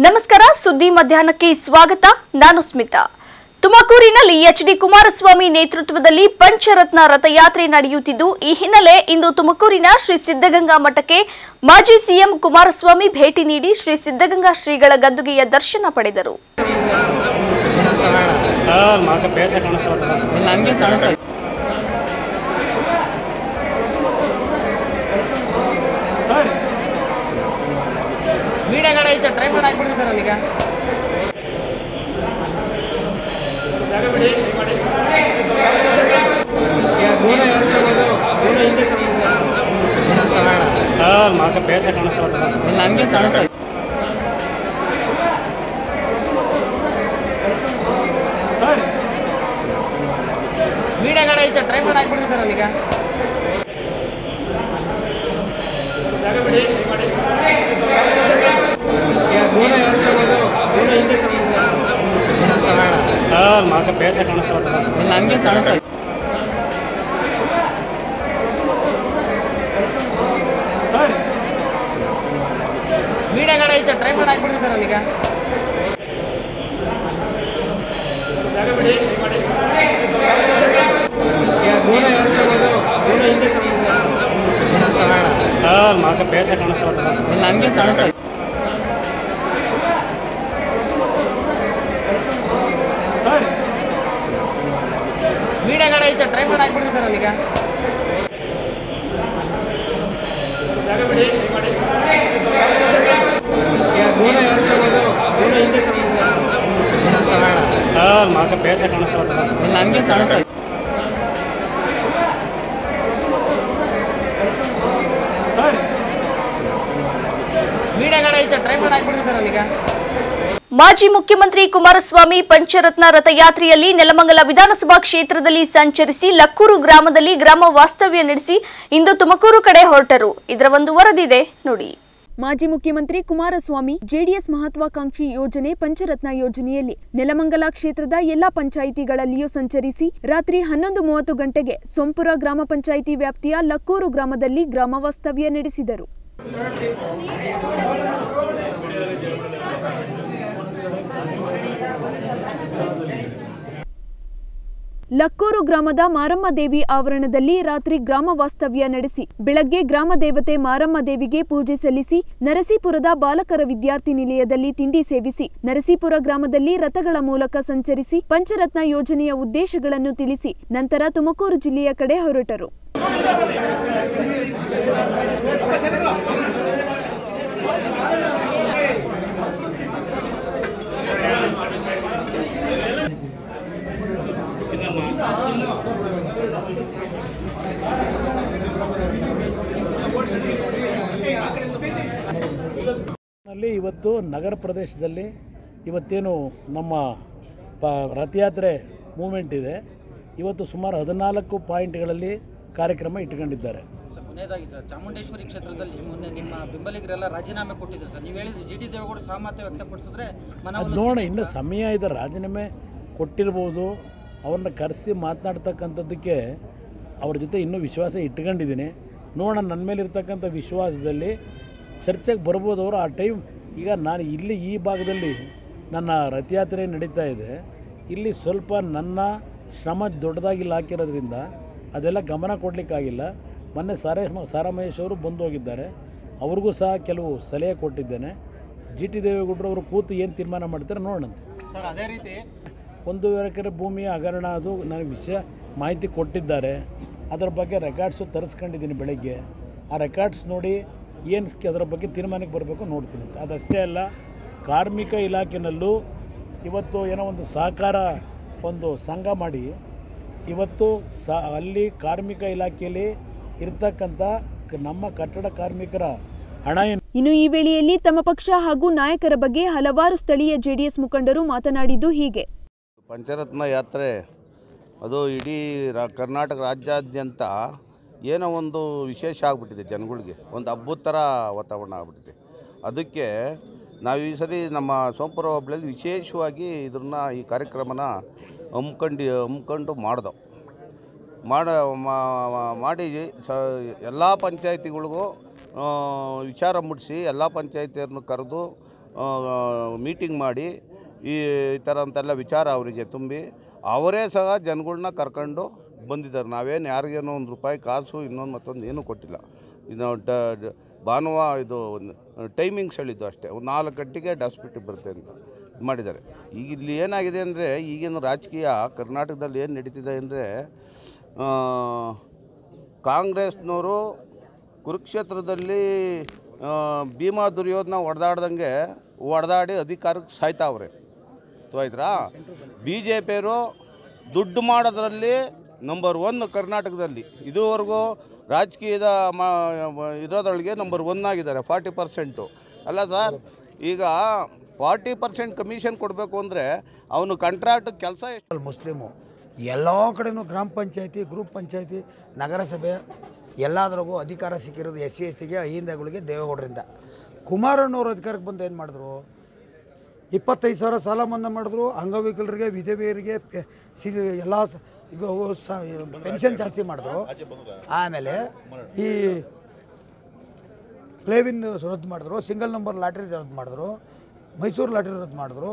ನಮಸ್ಕಾರ ಸುದ್ದಿ ಮಧ್ಯಾಹ್ನಕ್ಕೆ ಸ್ವಾಗತ ನಾನು ಸ್ಮಿತಾ ತುಮಕೂರಿನಲ್ಲಿ ಎಚ್ ಡಿ ಕುಮಾರಸ್ವಾಮಿ ನೇತೃತ್ವದಲ್ಲಿ ಪಂಚರತ್ನ ರಥಯಾತ್ರೆ ನಡೆಯುತ್ತಿದ್ದು ಈ ಹಿನ್ನೆಲೆ ಇಂದು ತುಮಕೂರಿನ ಶ್ರೀ ಸಿದ್ದಗಂಗಾ ಮಠಕ್ಕೆ ಮಾಜಿ ಸಿಎಂ ಕುಮಾರಸ್ವಾಮಿ ಭೇಟಿ ನೀಡಿ ಶ್ರೀ ಸಿದ್ದಗಂಗಾ ಶ್ರೀಗಳ ಗದ್ದುಗೆಯ ದರ್ಶನ ಪಡೆದರು ಆ, ಮಾಕ ಬೇಸ ಕಾಣಿಸ್ತದ ಇಲ್ಲ ಹಂಗೆ ಕಾಣಿಸ್ತಾ ಇದೆ ಸರ್ ಮೀಡಿಯಾಗಡೆ ಐತೆ ಟ್ರೈ ಮಾಡಿ ಹಾಕ್ಬಿಡ್ರಿ ಸರ್ ಅಲ್ಲಿಗ ಜಾಗ ಬಿಡಿ ಮಾಡಿ ಆ, ಮಾಕ ಬೇಸ ಕಾಣಿಸ್ತದ ಇಲ್ಲ ಹಂಗೆ ಕಾಣಿಸ್ತಾ ಇದೆ ಸರ್ ಮೀಡಿಯಾಗಡೆ ಐತೆ ಟ್ರೈ ಮಾಡಿ ಹಾಕ್ಬಿಡ್ರಿ ಸರ್ ಅಲ್ಲಿಗ ಜಾಗ ಬಿಡಿ ಮಾಡಿ ಆ, ಮಾಕ ಬೇಸ ಕಾಣಿಸ್ತದ ಇಲ್ಲ ಹಂಗೆ ಕಾಣಿಸ್ತಾ ಇದೆ ಸರ್ ಮೀಡಿಯಾಗಡೆ ಐತೆ ಟ್ರೈ ಮಾಡಿ ಹಾಕ್ಬಿಡ್ರಿ ಸರ್ ಅಲ್ಲಿಗ ಜಾಗ ಬಿಡಿ ಮಾಡಿ ಆ, ಮಾಕ ಬೇಸ ಕಾಣಿಸ್ತದ ಇಲ್ಲ ಹಂಗೆ ಕಾಣಿಸ್ತಾ ಇದೆ ಸರ್ ಮೀಡಿಯಾಗಡೆ ಐತೆ ಟ್ರೈ ಮಾಡಿ ಹಾಕ್ಬಿಡ್ರಿ ಸರ್ ಅಲ್ಲಿಗ ಜಾಗ ಬಿಡಿ ಮಾಡಿ ಆ, ಮಾಕ ಬೇಸ ಕಾಣಿಸ್ತದ ಇಲ್ಲ ಹಂಗೆ ಕಾಣಿಸ್ತಾ ಇದೆ ಸರ್ ಮೀಡಿಯಾಗಡೆ ಐತೆ ಟ್ರೈ ಮಾಡಿ ಹಾಕ್ಬಿಡ್ರಿ ಸರ್ ಅಲ್ಲಿಗ ಮಾಜಿ ಮುಖ್ಯಮಂತ್ರಿ ಕುಮಾರಸ್ವಾಮಿ ಪಂಚರತ್ನ ರಥಯಾತ್ರೆಯಲ್ಲಿ ನೆಲಮಂಗಲ ವಿಧಾನಸಭಾ ಕ್ಷೇತ್ರದಲ್ಲಿ ಸಂಚರಿಸಿ ಲಕ್ಕೂರು ಗ್ರಾಮದಲ್ಲಿ ಗ್ರಾಮ ವಾಸ್ತವ್ಯ ನಡೆಸಿ ಇಂದು ತುಮಕೂರು ಕಡೆ ಹೊರಟರು ಇದರ ಒಂದು ವರದಿದೆ ನೋಡಿ ಮಾಜಿ ಮುಖ್ಯಮಂತ್ರಿ ಕುಮಾರಸ್ವಾಮಿ ಜೆಡಿಎಸ್ ಮಹತ್ವಾಕಾಂಕ್ಷಿ ಯೋಜನೆ ಪಂಚರತ್ನ ಯೋಜನೆಯಲ್ಲಿ ನೆಲಮಂಗಲ ಕ್ಷೇತ್ರದ ಎಲ್ಲಾ ಪಂಚಾಯಿತಿಗಳಲ್ಲಿಯೂ ಸಂಚರಿಸಿ ರಾತ್ರಿ ಹನ್ನೊಂದು ಮೂವತ್ತು ಗಂಟೆಗೆ ಸೊಂಪುರ ಗ್ರಾಮ ಪಂಚಾಯಿತಿ ವ್ಯಾಪ್ತಿಯ ಲಕ್ಕೂರು ಗ್ರಾಮದಲ್ಲಿ ಗ್ರಾಮ ವಾಸ್ತವ್ಯ ನಡೆಸಿದರು ಲಕ್ಕೂರು ಗ್ರಾಮದ ಮಾರಮ್ಮ ದೇವಿ ಆವರಣದಲ್ಲಿ ರಾತ್ರಿ ಗ್ರಾಮ ವಾಸ್ತವ್ಯ ನಡೆಸಿ ಬೆಳಗ್ಗೆ ಗ್ರಾಮ ದೇವತೆ ಮಾರಮ್ಮ ದೇವಿಗೆ ಪೂಜೆ ಸಲ್ಲಿಸಿ ನರಸೀಪುರದ ಬಾಲಕರ ವಿದ್ಯಾರ್ಥಿ ನಿಲಯದಲ್ಲಿ ತಿಂಡಿ ಸೇವಿಸಿ ನರಸೀಪುರ ಗ್ರಾಮದಲ್ಲಿ ರಥಗಳ ಮೂಲಕ ಸಂಚರಿಸಿ ಪಂಚರತ್ನ ಯೋಜನೆಯ ಉದ್ದೇಶಗಳನ್ನು ತಿಳಿಸಿ ನಂತರ ತುಮಕೂರು ಜಿಲ್ಲೆಯ ಕಡೆ ಹೊರಟರು ನಲ್ಲಿ ಇವತ್ತು ನಗರ ಪ್ರದೇಶದಲ್ಲಿ ಇವತ್ತೇನು ನಮ್ಮ ಪ ರಥಯಾತ್ರೆ ಮೂಮೆಂಟ್ ಇದೆ ಇವತ್ತು ಸುಮಾರು ಹದಿನಾಲ್ಕು ಪಾಯಿಂಟ್ಗಳಲ್ಲಿ ಕಾರ್ಯಕ್ರಮ ಇಟ್ಕೊಂಡಿದ್ದಾರೆ ಸರ್ ಕೊನೆಯದಾಗಿ ಸರ್ ಚಾಮುಂಡೇಶ್ವರಿ ಕ್ಷೇತ್ರದಲ್ಲಿ ಮೊನ್ನೆ ನಿಮ್ಮ ಬೆಂಬಲಿಗರೆಲ್ಲ ರಾಜೀನಾಮೆ ಕೊಟ್ಟಿದ್ರು ಸರ್ ನೀವು ಹೇಳಿದ್ರೆ ಜಿ ಟಿ ದೇವೇಗೌಡ ಸಹಮತ ವ್ಯಕ್ತಪಡಿಸಿದ್ರೆ ಅದು ಮನವೊಲಿಸ್ತೀವಿ ನೋಡೋಣ ಅಂತ. ಇನ್ನೂ ಸಮಯ ಇದೆ ರಾಜೀನಾಮೆ ಕೊಟ್ಟಿರ್ಬೋದು ಅವ್ರನ್ನ ಕರೆಸಿ ಮಾತನಾಡ್ತಕ್ಕಂಥದ್ದಕ್ಕೆ ಅವ್ರ ಜೊತೆ ಇನ್ನೂ ವಿಶ್ವಾಸ ಇಟ್ಕೊಂಡಿದ್ದೀನಿ ನೋಡೋಣ ನನ್ನ ಮೇಲೆ ಇರ್ತಕ್ಕಂಥ ವಿಶ್ವಾಸದಲ್ಲಿ ಚರ್ಚೆಗೆ ಬರ್ಬೋದು ಅವರು ಆ ಟೈಮ್ ಈಗ ನಾನು ಇಲ್ಲಿ ಈ ಭಾಗದಲ್ಲಿ ನನ್ನ ರಥಯಾತ್ರೆ ನಡೀತಾ ಇದೆ ಇಲ್ಲಿ ಸ್ವಲ್ಪ ನನ್ನ ಶ್ರಮ ದೊಡ್ಡದಾಗಿಲ್ಲ ಹಾಕಿರೋದ್ರಿಂದ ಅದೆಲ್ಲ ಗಮನ ಕೊಡಲಿಕ್ಕಾಗಿಲ್ಲ ಮೊನ್ನೆ ಸಾರೇ ಸಾರಾಮಹೇಶ್ ಅವರು ಬಂದು ಹೋಗಿದ್ದಾರೆ ಅವ್ರಿಗೂ ಸಹ ಕೆಲವು ಸಲಹೆ ಕೊಟ್ಟಿದ್ದೇನೆ ಜಿ ಟಿ ದೇವೇಗೌಡರು ಅವರು ಕೂತು ಏನು ತೀರ್ಮಾನ ಮಾಡ್ತಾರೆ ನೋಡೋಣಂತೆ ಸರ್ ಅದೇ ರೀತಿ ಒಂದು ಎಕರೆ ಭೂಮಿಯ ಹಗರಣ ಅದು ನನಗೆ ವಿಷಯ ಮಾಹಿತಿ ಕೊಟ್ಟಿದ್ದಾರೆ ಅದರ ಬಗ್ಗೆ ರೆಕಾರ್ಡ್ಸು ತರಿಸ್ಕೊಂಡಿದ್ದೀನಿ ಬೆಳಗ್ಗೆ ಆ ರೆಕಾರ್ಡ್ಸ್ ನೋಡಿ ಏನು ಅದರ ಬಗ್ಗೆ ತೀರ್ಮಾನಕ್ಕೆ ಬರಬೇಕು ನೋಡ್ತೀನಿ ಅಂತ ಅದಷ್ಟೇ ಅಲ್ಲ ಕಾರ್ಮಿಕ ಇಲಾಖೆನಲ್ಲೂ ಇವತ್ತು ಏನೋ ಒಂದು ಸಹಕಾರ ಒಂದು ಸಂಘ ಮಾಡಿ ಇವತ್ತು ಸ ಅಲ್ಲಿ ಕಾರ್ಮಿಕ ಇಲಾಖೆಯಲ್ಲಿ ಇರ್ತಕ್ಕಂಥ ಕ- ನಮ್ಮ ಕಟ್ಟಡ ಕಾರ್ಮಿಕರ ಹಣ ಏನು ಇನ್ನು ಈ ವೇಳೆಯಲ್ಲಿ ತಮ್ಮ ಪಕ್ಷ ಹಾಗೂ ನಾಯಕರ ಬಗ್ಗೆ ಹಲವಾರು ಸ್ಥಳೀಯ ಜೆಡಿಎಸ್ ಮುಖಂಡರು ಮಾತನಾಡಿದ್ದು ಹೀಗೆ ಪಂಚರತ್ನ ಯಾತ್ರೆ ಅದು ಇಡೀ ರಾ ಕರ್ನಾಟಕ ರಾಜ್ಯಾದ್ಯಂತ ಏನೋ ಒಂದು ವಿಶೇಷ ಆಗಿಬಿಟ್ಟಿದೆ ಜನಗಳಿಗೆ ಒಂದು ಹಬ್ಬದ ಥರ ವಾತಾವರಣ ಆಗ್ಬಿಟ್ಟಿದೆ ಅದಕ್ಕೆ ನಾವು ಈ ಸರಿ ನಮ್ಮ ಸೋಂಪುರ ಹೋಬಳಿಯಲ್ಲಿ ವಿಶೇಷವಾಗಿ ಇದನ್ನ ಈ ಕಾರ್ಯಕ್ರಮನ ಹಮ್ಕೊಂಡು ಹಮ್ಕೊಂಡು ಮಾಡ್ದವು ಮಾಡ ಮಾ- ಮಾ- ಮಾಡಿ ಸ ಎಲ್ಲ ಪಂಚಾಯತಿಗಳಿಗೂ ಆ, ವಿಚಾರ ಮುಟ್ಟಿಸಿ ಎಲ್ಲ ಪಂಚಾಯತಿಯವ್ರನ್ನ ಕರೆದು ಮೀಟಿಂಗ್ ಮಾಡಿ ಈ ಈ ಥರ ಅಂತೆಲ್ಲ ವಿಚಾರ ಅವರಿಗೆ ತುಂಬಿ ಅವರೇ ಸಹ ಜನಗಳ್ನ ಕರ್ಕೊಂಡು ಬಂದಿದ್ದಾರೆ ನಾವೇನು ಯಾರಿಗೇನೋ ಒಂದು ರೂಪಾಯಿ ಕಾಸು ಇನ್ನೊಂದು ಮತ್ತೊಂದು ಏನೂ ಕೊಟ್ಟಿಲ್ಲ ಇದು ಡ ಡ- ಭಾನುವಾರ ಇದು ಟೈಮಿಂಗ್ಸ್ ಹೇಳಿದ್ದು ಅಷ್ಟೇ ಒಂದು ನಾಲ್ಕು ಗಂಟೆಗೆ ಡಾಸ್ಪಿಟ್ಲಿಗೆ ಬರುತ್ತೆ ಅಂತ ಇದು ಮಾಡಿದ್ದಾರೆ ಈಗ ಇಲ್ಲಿ ಏನಾಗಿದೆ ಅಂದರೆ ಈಗಿನ ರಾಜಕೀಯ ಕರ್ನಾಟಕದಲ್ಲಿ ಏನು ನಡೀತಿದೆ ಅಂದರೆ ಕಾಂಗ್ರೆಸ್ನವರು ಕುರುಕ್ಷೇತ್ರದಲ್ಲಿ ಆ, ಭೀಮಾ ದುರ್ಯೋಧನ ಹೊಡೆದಾಡ್ದಂಗೆ ಹೊಡೆದಾಡಿ ಅಧಿಕಾರಕ್ಕೆ ಸಾಯ್ತಾವ್ರೆ ಆಯ್ತಾ ಬಿ ಜೆ ಪಿಯವರು ದುಡ್ಡು ಮಾಡೋದ್ರಲ್ಲಿ ನಂಬರ್ ಒನ್ ಕರ್ನಾಟಕದಲ್ಲಿ ಇದುವರೆಗೂ ರಾಜಕೀಯದ ಮ ಇರೋದ್ರೊಳಗೆ ನಂಬರ್ ಒನ್ ಆಗಿದ್ದಾರೆ ಫಾರ್ಟಿ ಪರ್ಸೆಂಟು ಅಲ್ಲ ಸರ್ ಈಗ ಫಾರ್ಟಿ ಪರ್ಸೆಂಟ್ ಕಮಿಷನ್ ಕೊಡಬೇಕು ಅಂದರೆ ಅವನು ಕಾಂಟ್ರಾಕ್ಟ್ ಕೆಲಸ ಎಷ್ಟು ಅಲ್ಲಿ ಮುಸ್ಲಿಮು ಎಲ್ಲ ಕಡೆನೂ ಗ್ರಾಮ ಪಂಚಾಯತಿ ಗ್ರೂಪ್ ಪಂಚಾಯತಿ ನಗರಸಭೆ ಎಲ್ಲದ್ರಾಗೂ ಅಧಿಕಾರ ಸಿಕ್ಕಿರೋದು ಎಸ್ ಸಿ ಎಸ್ ಟಿಗೆ ಅಹಿಂದಗಳಿಗೆ ದೇವೇಗೌಡರಿಂದ ಕುಮಾರಣ್ಣವ್ರು ಅಧಿಕಾರಕ್ಕೆ ಬಂದು ಏನು ಮಾಡಿದ್ರು ಇಪ್ಪತ್ತೈದು ಸಾವಿರ ಸಾಲ ಮನ್ನಾ ಮಾಡಿದ್ರು ಅಂಗವಿಕಲರಿಗೆ ವಿಧವೆಯರಿಗೆ ಪೆ ಸಿ ಎಲ್ಲ ಸ- ಈಗ ಅವು ಸ ಪೆನ್ಷನ್ ಜಾಸ್ತಿ ಮಾಡಿದ್ರು ಆಮೇಲೆ ಈ ಪ್ಲೇವಿನ್ ರದ್ದು ಮಾಡಿದ್ರು ಸಿಂಗಲ್ ನಂಬರ್ ಲಾಟ್ರಿ ರದ್ದು ಮಾಡಿದ್ರು ಮೈಸೂರು ಲಾಟ್ರಿ ರದ್ದು ಮಾಡಿದ್ರು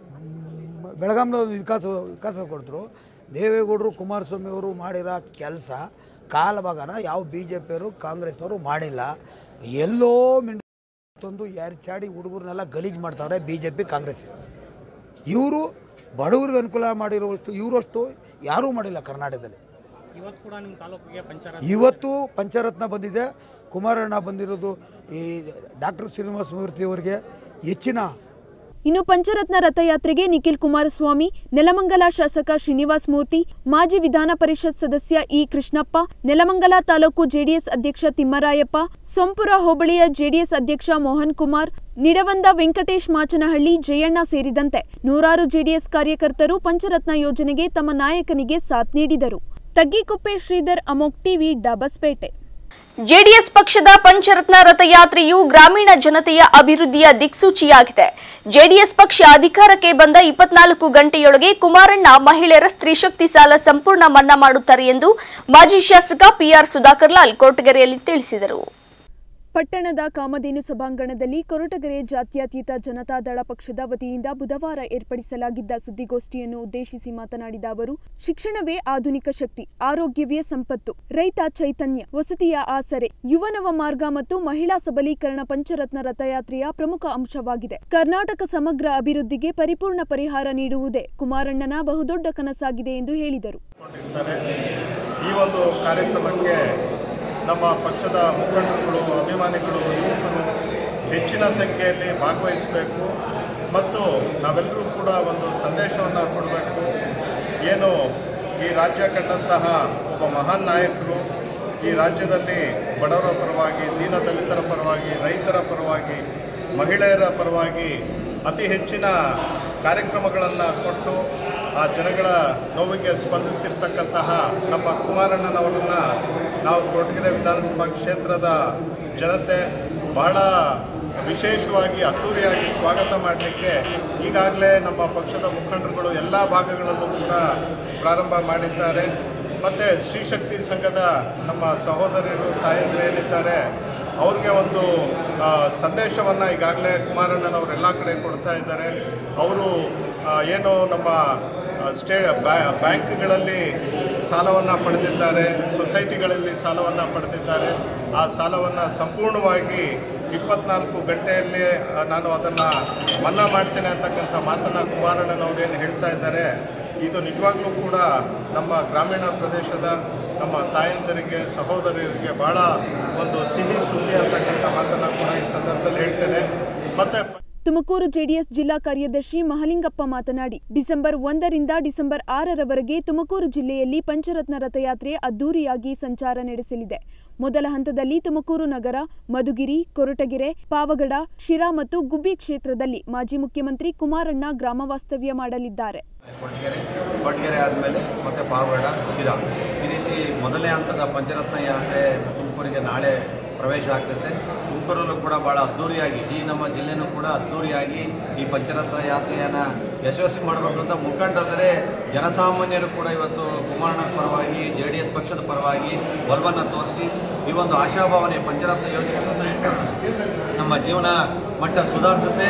ಮ್, ಬೆಳಗಾಂದ ವಿಕಾಸ ವಿಕಾಸ ಕೊಡಿದ್ರು ದೇವೇಗೌಡರು ಕುಮಾರಸ್ವಾಮಿ ಅವರು ಮಾಡಿರೋ ಕೆಲಸ ಕಾಲಭಾಗನ ಯಾವ ಬಿ ಜೆ ಪಿಯವರು ಕಾಂಗ್ರೆಸ್ನವರು ಮಾಡಿಲ್ಲ ಎಲ್ಲೋ ಮಿಂಡ್ ತಂದು ಯಾರು ಚಾಡಿ ಹುಡುಗರನ್ನೆಲ್ಲ ಗಲೀಜು ಮಾಡ್ತಾವ್ರೆ ಬಿ ಜೆ ಪಿ ಕಾಂಗ್ರೆಸ್ ಇವರು ಬಡವ್ರಿಗೆ ಅನುಕೂಲ ಮಾಡಿರೋಷ್ಟು ಇವರಷ್ಟು ಯಾರೂ ಮಾಡಿಲ್ಲ ಕರ್ನಾಟಕದಲ್ಲಿ ಇವತ್ತು ಕೂಡ ನಿಮ್ಮ ತಾಲೂಕಿಗೆ ಪಂಚರ ಇವತ್ತು ಪಂಚರತ್ನ ಬಂದಿದೆ ಕುಮಾರಣ್ಣ ಬಂದಿರೋದು ಈ ಡಾಕ್ಟರ್ ಶ್ರೀನಿವಾಸ ಮೂರ್ತಿ ಅವರಿಗೆ ಹೆಚ್ಚಿನ ಇನ್ನು ಪಂಚರತ್ನ ರಥಯಾತ್ರೆಗೆ ನಿಖಿಲ್ ಕುಮಾರಸ್ವಾಮಿ ನೆಲಮಂಗಲ ಶಾಸಕ ಶ್ರೀನಿವಾಸ್ ಮೂರ್ತಿ ಮಾಜಿ ವಿಧಾನ ಪರಿಷತ್ ಸದಸ್ಯ ಇ ಕೃಷ್ಣಪ್ಪ ನೆಲಮಂಗಲ ತಾಲೂಕು ಜೆಡಿಎಸ್ ಅಧ್ಯಕ್ಷ ತಿಮ್ಮರಾಯಪ್ಪ ಸೊಂಪುರ ಹೋಬಳಿಯ ಜೆಡಿಎಸ್ ಅಧ್ಯಕ್ಷ ಮೋಹನ್ ಕುಮಾರ್ ನಿಡವಂದ ವೆಂಕಟೇಶ್ ಮಾಚನಹಳ್ಳಿ ಜಯಣ್ಣ ಸೇರಿದಂತೆ ನೂರಾರು ಜೆಡಿಎಸ್ ಕಾರ್ಯಕರ್ತರು ಪಂಚರತ್ನ ಯೋಜನೆಗೆ ತಮ್ಮ ನಾಯಕನಿಗೆ ಸಾಥ್ ನೀಡಿದರು ತಗ್ಗಿಕೊಪ್ಪೆ ಶ್ರೀಧರ್ ಅಮೋಕ್ ಟಿವಿ ಡಾಬಸ್ಪೇಟೆ ಜೆಡಿಎಸ್ ಪಕ್ಷದ ಪಂಚರತ್ನ ರಥಯಾತ್ರೆಯು ಗ್ರಾಮೀಣ ಜನತೆಯ ಅಭಿವೃದ್ಧಿಯ ದಿಕ್ಸೂಚಿಯಾಗಿದೆ ಜೆಡಿಎಸ್ ಪಕ್ಷ ಅಧಿಕಾರಕ್ಕೆ ಬಂದ ಇಪ್ಪತ್ನಾಲ್ಕು ಗಂಟೆಯೊಳಗೆ ಕುಮಾರಣ್ಣ ಮಹಿಳೆಯರ ಸ್ತ್ರೀಶಕ್ತಿ ಸಾಲ ಸಂಪೂರ್ಣ ಮನ್ನಾ ಮಾಡುತ್ತಾರೆ ಎಂದು ಮಾಜಿ ಶಾಸಕ ಪಿಆರ್ ಸುಧಾಕರ್ ಲಾಲ್ ಕೊರಟಗೆರೆಯಲ್ಲಿ ತಿಳಿಸಿದರು ಪಟ್ಟಣದ ಕಾಮಧೇನು ಸಭಾಂಗಣದಲ್ಲಿ ಕೊರಟಗೆರೆ ಜಾತ್ಯತೀತ ಜನತಾದಳ ಪಕ್ಷದ ವತಿಯಿಂದ ಬುಧವಾರ ಏರ್ಪಡಿಸಲಾಗಿದ್ದ ಸುದ್ದಿಗೋಷ್ಠಿಯನ್ನು ಉದ್ದೇಶಿಸಿ ಮಾತನಾಡಿದ ಅವರು ಶಿಕ್ಷಣವೇ ಆಧುನಿಕ ಶಕ್ತಿ ಆರೋಗ್ಯವೇ ಸಂಪತ್ತು ರೈತ ಚೈತನ್ಯ ವಸತಿಯ ಆಸರೆ ಯುವನವ ಮಾರ್ಗ ಮತ್ತು ಮಹಿಳಾ ಸಬಲೀಕರಣ ಪಂಚರತ್ನ ರಥಯಾತ್ರೆಯ ಪ್ರಮುಖ ಅಂಶವಾಗಿದೆ ಕರ್ನಾಟಕ ಸಮಗ್ರ ಅಭಿವೃದ್ಧಿಗೆ ಪರಿಪೂರ್ಣ ಪರಿಹಾರ ನೀಡುವುದೇ ಕುಮಾರಣ್ಣನ ಬಹುದೊಡ್ಡ ಕನಸಾಗಿದೆ ಎಂದು ಹೇಳಿದರು ಇರ್ತಾರೆ ಈ ಒಂದು ಕಾರ್ಯಕ್ರಮಕ್ಕೆ ನಮ್ಮ ಪಕ್ಷದ ಮುಖಂಡರುಗಳು ಅಭಿಮಾನಿಗಳು ಯುವಕರು ಹೆಚ್ಚಿನ ಸಂಖ್ಯೆಯಲ್ಲಿ ಭಾಗವಹಿಸಬೇಕು ಮತ್ತು ನಾವೆಲ್ಲರೂ ಕೂಡ ಒಂದು ಸಂದೇಶವನ್ನು ಕೊಡಬೇಕು ಏನು ಈ ರಾಜ್ಯ ಕಂಡಂತಹ ಒಬ್ಬ ಮಹಾನ್ ನಾಯಕರು ಈ ರಾಜ್ಯದಲ್ಲಿ ಬಡವರ ಪರವಾಗಿ ದೀನದಲಿತರ ಪರವಾಗಿ ರೈತರ ಪರವಾಗಿ ಮಹಿಳೆಯರ ಪರವಾಗಿ ಅತಿ ಹೆಚ್ಚಿನ ಕಾರ್ಯಕ್ರಮಗಳನ್ನು ಕೊಟ್ಟು ಆ ಜನಗಳ ನೋವಿಗೆ ಸ್ಪಂದಿಸಿರ್ತಕ್ಕಂತಹ ನಮ್ಮ ಕುಮಾರಣ್ಣನವರನ್ನು ನಾವು ಕೊರಟಗೆರೆ ವಿಧಾನಸಭಾ ಕ್ಷೇತ್ರದ ಜನತೆ ಬಹಳ ವಿಶೇಷವಾಗಿ ಅದ್ದೂರಿಯಾಗಿ ಸ್ವಾಗತ ಮಾಡಲಿಕ್ಕೆ ಈಗಾಗಲೇ ನಮ್ಮ ಪಕ್ಷದ ಮುಖಂಡರುಗಳು ಎಲ್ಲ ಭಾಗಗಳಲ್ಲೂ ಕೂಡ ಪ್ರಾರಂಭ ಮಾಡಿದ್ದಾರೆ ಮತ್ತು ಸ್ತ್ರೀಶಕ್ತಿ ಸಂಘದ ನಮ್ಮ ಸಹೋದರರು ತಾಯಂದಿರು ಏನಿದ್ದಾರೆ ಅವ್ರಿಗೆ ಒಂದು ಸಂದೇಶವನ್ನು ಈಗಾಗಲೇ ಕುಮಾರಣ್ಣನವರು ಎಲ್ಲ ಕಡೆ ಕೊಡ್ತಾ ಇದ್ದಾರೆ ಅವರು ಆ, ಏನು ನಮ್ಮ ಆ, ಸ್ಟೇ ಬ್ಯಾ- ಬ್ಯಾಂಕ್ಗಳಲ್ಲಿ ಸಾಲವನ್ನು ಪಡೆದಿದ್ದಾರೆ ಸೊಸೈಟಿಗಳಲ್ಲಿ ಸಾಲವನ್ನು ಪಡೆದಿದ್ದಾರೆ ಆ ಸಾಲವನ್ನು ಸಂಪೂರ್ಣವಾಗಿ ಇಪ್ಪತ್ನಾಲ್ಕು ಗಂಟೆಯಲ್ಲಿ ಆ, ನಾನು ಅದನ್ನು ಮನ್ನಾ ಮಾಡ್ತೇನೆ ಅಂತಕ್ಕಂಥ ಮಾತನ್ನು ಕುಮಾರಣ್ಣನವರು ಏನು ಹೇಳ್ತಾ ಇದ್ದಾರೆ ಇದು ನಿಜವಾಗ್ಲೂ ಕೂಡ ನಮ್ಮ ಗ್ರಾಮೀಣ ಪ್ರದೇಶದ ನಮ್ಮ ತಾಯಂದಿರಿಗೆ ಸಹೋದರರಿಗೆ ಭಾಳ ಒಂದು ಸಿಹಿ ಸುದ್ದಿ ಅಂತಕ್ಕಂಥ ಮಾತನ್ನು ಕೂಡ ಈ ಸಂದರ್ಭದಲ್ಲಿ ಹೇಳ್ತೇನೆ ಮತ್ತು ತುಮಕೂರು ಜೆಡಿಎಸ್ ಜಿಲ್ಲಾ ಕಾರ್ಯದರ್ಶಿ ಮಹಲಿಂಗಪ್ಪ ಮಾತನಾಡಿ ಡಿಸೆಂಬರ್ ಒಂದರಿಂದ ಡಿಸೆಂಬರ್ ಆರರವರೆಗೆ ತುಮಕೂರು ಜಿಲ್ಲೆಯಲ್ಲಿ ಪಂಚರತ್ನ ರಥಯಾತ್ರೆ ಅದ್ದೂರಿಯಾಗಿ ಸಂಚಾರ ನಡೆಸಲಿದೆ ಮೊದಲ ಹಂತದಲ್ಲಿ ತುಮಕೂರು ನಗರ ಮಧುಗಿರಿ ಕೊರಟಗೆರೆ ಪಾವಗಡ ಶಿರಾ ಮತ್ತು ಗುಬ್ಬಿ ಕ್ಷೇತ್ರದಲ್ಲಿ ಮಾಜಿ ಮುಖ್ಯಮಂತ್ರಿ ಕುಮಾರಣ್ಣ ಗ್ರಾಮ ವಾಸ್ತವ್ಯ ಮಾಡಲಿದ್ದಾರೆ ಕೊಟ್ಟಿಗೆರೆ ಕೊಟ್ಟಿಗೆರೆ ಆದಮೇಲೆ ಮತ್ತು ಪಾವಗಡ ಶಿರಾ ಈ ರೀತಿ ಮೊದಲನೇ ಹಂತದ ಪಂಚರತ್ನ ಯಾತ್ರೆ ತುಮಕೂರಿಗೆ ನಾಳೆ ಪ್ರವೇಶ ಆಗ್ತೈತೆ ತುಮಕೂರಲ್ಲೂ ಕೂಡ ಭಾಳ ಅದ್ದೂರಿಯಾಗಿ ಇಡೀ ನಮ್ಮ ಜಿಲ್ಲೆನೂ ಕೂಡ ಅದ್ದೂರಿಯಾಗಿ ಈ ಪಂಚರತ್ನ ಯಾತ್ರೆಯನ್ನು ಯಶಸ್ವಿ ಮಾಡಬೇಕು ಅಂತ ಮುಖಂಡರಾದರೆ ಜನಸಾಮಾನ್ಯರು ಕೂಡ ಇವತ್ತು ಕುಮಾರಣ್ಣ ಪರವಾಗಿ ಜೆ ಡಿ ಎಸ್ ಪಕ್ಷದ ಪರವಾಗಿ ಒಲವನ್ನು ತೋರಿಸಿ ಈ ಒಂದು ಆಶಾಭಾವನೆ ಪಂಚರತ್ನ ಯೋಜನೆ ನಮ್ಮ ಜೀವನ ಮಟ್ಟ ಸುಧಾರಿಸುತ್ತೆ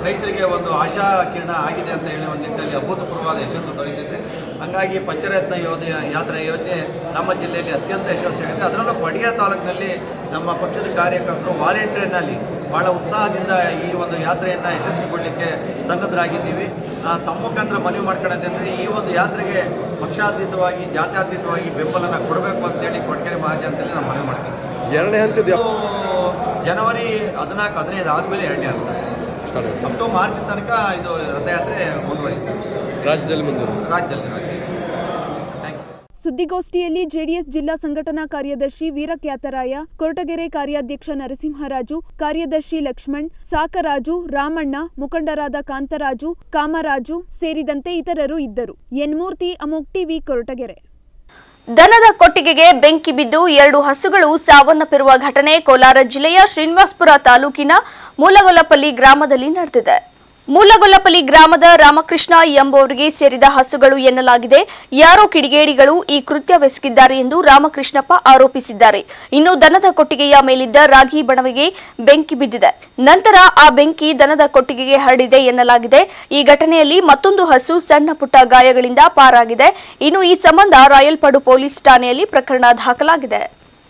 ರೈತರಿಗೆ ಒಂದು ಆಶಾ ಕಿರಣ ಆಗಿದೆ ಅಂತ ಹೇಳಿ ಒಂದು ನಿಟ್ಟಿನಲ್ಲಿ ಅಭೂತಪೂರ್ವವಾದ ಯಶಸ್ಸು ದೊರೆತಿದೆ ಹಾಗಾಗಿ ಪಂಚರತ್ನ ಯೋಜನೆ ಯಾತ್ರೆ ಯೋಜನೆ ನಮ್ಮ ಜಿಲ್ಲೆಯಲ್ಲಿ ಅತ್ಯಂತ ಯಶಸ್ವಿಯಾಗುತ್ತೆ ಅದರಲ್ಲೂ ಕೊಡಗೇರಿ ತಾಲೂಕಿನಲ್ಲಿ ನಮ್ಮ ಪಕ್ಷದ ಕಾರ್ಯಕರ್ತರು ವಾಲಂಟಿಯರ್ನಲ್ಲಿ ಭಾಳ ಉತ್ಸಾಹದಿಂದ ಈ ಒಂದು ಯಾತ್ರೆಯನ್ನು ಯಶಸ್ವಿಗೊಳ್ಳಲಿಕ್ಕೆ ಸನ್ನದ್ಧರಾಗಿದ್ದೀವಿ ಆ, ತಮ್ಮ ಮುಖಾಂತರ ಮನವಿ ಮಾಡ್ಕೊಳ್ಳೋದಂದ್ರೆ ಈ ಒಂದು ಯಾತ್ರೆಗೆ ಪಕ್ಷಾತೀತವಾಗಿ ಜಾತ್ಯತೀತವಾಗಿ ಬೆಂಬಲನ ಕೊಡಬೇಕು ಅಂತೇಳಿ ಕೊಡಗೇರಿ ಮಹಾಜನತೆಯಲ್ಲಿ ನಾವು ಮನವಿ ಮಾಡ್ತೀವಿ ಎರಡನೇ ಹಂತದ ಇದು ಜನವರಿ ಹದಿನಾಲ್ಕು ಹದಿನೈದು ಆದಮೇಲೆ ಎರಡನೇ ಹಂತ ಅಪ್ ಟು ಮಾರ್ಚ್ ತನಕ ಇದು ರಥಯಾತ್ರೆ ಮುಂದುವರಿಯುತ್ತೆ ರಾಜ್ಯದಲ್ಲಿ ಮುಂದೆ ರಾಜ್ಯದಲ್ಲಿ ರಾಜ್ಯದಲ್ಲಿ ಥ್ಯಾಂಕ್ ಯು ಸುದ್ದಿಗೋಷ್ಠಿಯಲ್ಲಿ ಜೆಡಿಎಸ್ ಜಿಲ್ಲಾ ಸಂಘಟನಾ ಕಾರ್ಯದರ್ಶಿ ವೀರಕ್ಯಾತರಾಯ ಕೊರಟಗೆರೆ ಕಾರ್ಯಾಧ್ಯಕ್ಷ ನರಸಿಂಹರಾಜು ಕಾರ್ಯದರ್ಶಿ ಲಕ್ಷ್ಮಣ್ ಸಾಕರಾಜು ರಾಮಣ್ಣ ಮುಖಂಡರಾದ ಕಾಂತರಾಜು ಕಾಮರಾಜು ಸೇರಿದಂತೆ ಇತರರು ಇದ್ದರು ಎನ್ಮೂರ್ತಿ ಅಮೋಕ್ ಟಿವಿ ಕೊರಟಗೆರೆ ದನದ ಕೊಟ್ಟಿಗೆಗೆ ಬೆಂಕಿ ಬಿದ್ದು ಎರಡು ಹಸುಗಳು ಸಾವನ್ನಪ್ಪಿರುವ ಘಟನೆ ಕೋಲಾರ ಜಿಲ್ಲೆಯ ಶ್ರೀನಿವಾಸಪುರ ತಾಲೂಕಿನ ಮೂಲಗೊಲ್ಲಪಲ್ಲಿ ಗ್ರಾಮದಲ್ಲಿ ನಡೆದಿದೆ ಮೂಲಗೊಲ್ಲಪಲ್ಲಿ ಗ್ರಾಮದ ರಾಮಕೃಷ್ಣ ಎಂಬುವರಿಗೆ ಸೇರಿದ ಹಸುಗಳು ಎನ್ನಲಾಗಿದೆ ಯಾರೋ ಕಿಡಿಗೇಡಿಗಳು ಈ ಕೃತ್ಯವೆಸಗಿದ್ದಾರೆ ಎಂದು ರಾಮಕೃಷ್ಣಪ್ಪ ಆರೋಪಿಸಿದ್ದಾರೆ ಇನ್ನು ದನದ ಕೊಟ್ಟಿಗೆಯ ಮೇಲಿದ್ದ ರಾಗಿ ಬಣವೆಗೆ ಬೆಂಕಿ ಬಿದ್ದಿದೆ ನಂತರ ಆ ಬೆಂಕಿ ದನದ ಕೊಟ್ಟಿಗೆಗೆ ಹರಡಿದೆ ಎನ್ನಲಾಗಿದೆ ಈ ಘಟನೆಯಲ್ಲಿ ಮತ್ತೊಂದು ಹಸು ಸಣ್ಣ ಪುಟ್ಟ ಗಾಯಗಳಿಂದ ಪಾರಾಗಿದೆ ಇನ್ನು ಈ ಸಂಬಂಧ ರಾಯಲ್ಪಡು ಪೊಲೀಸ್ ಠಾಣೆಯಲ್ಲಿ ಪ್ರಕರಣ ದಾಖಲಾಗಿದೆ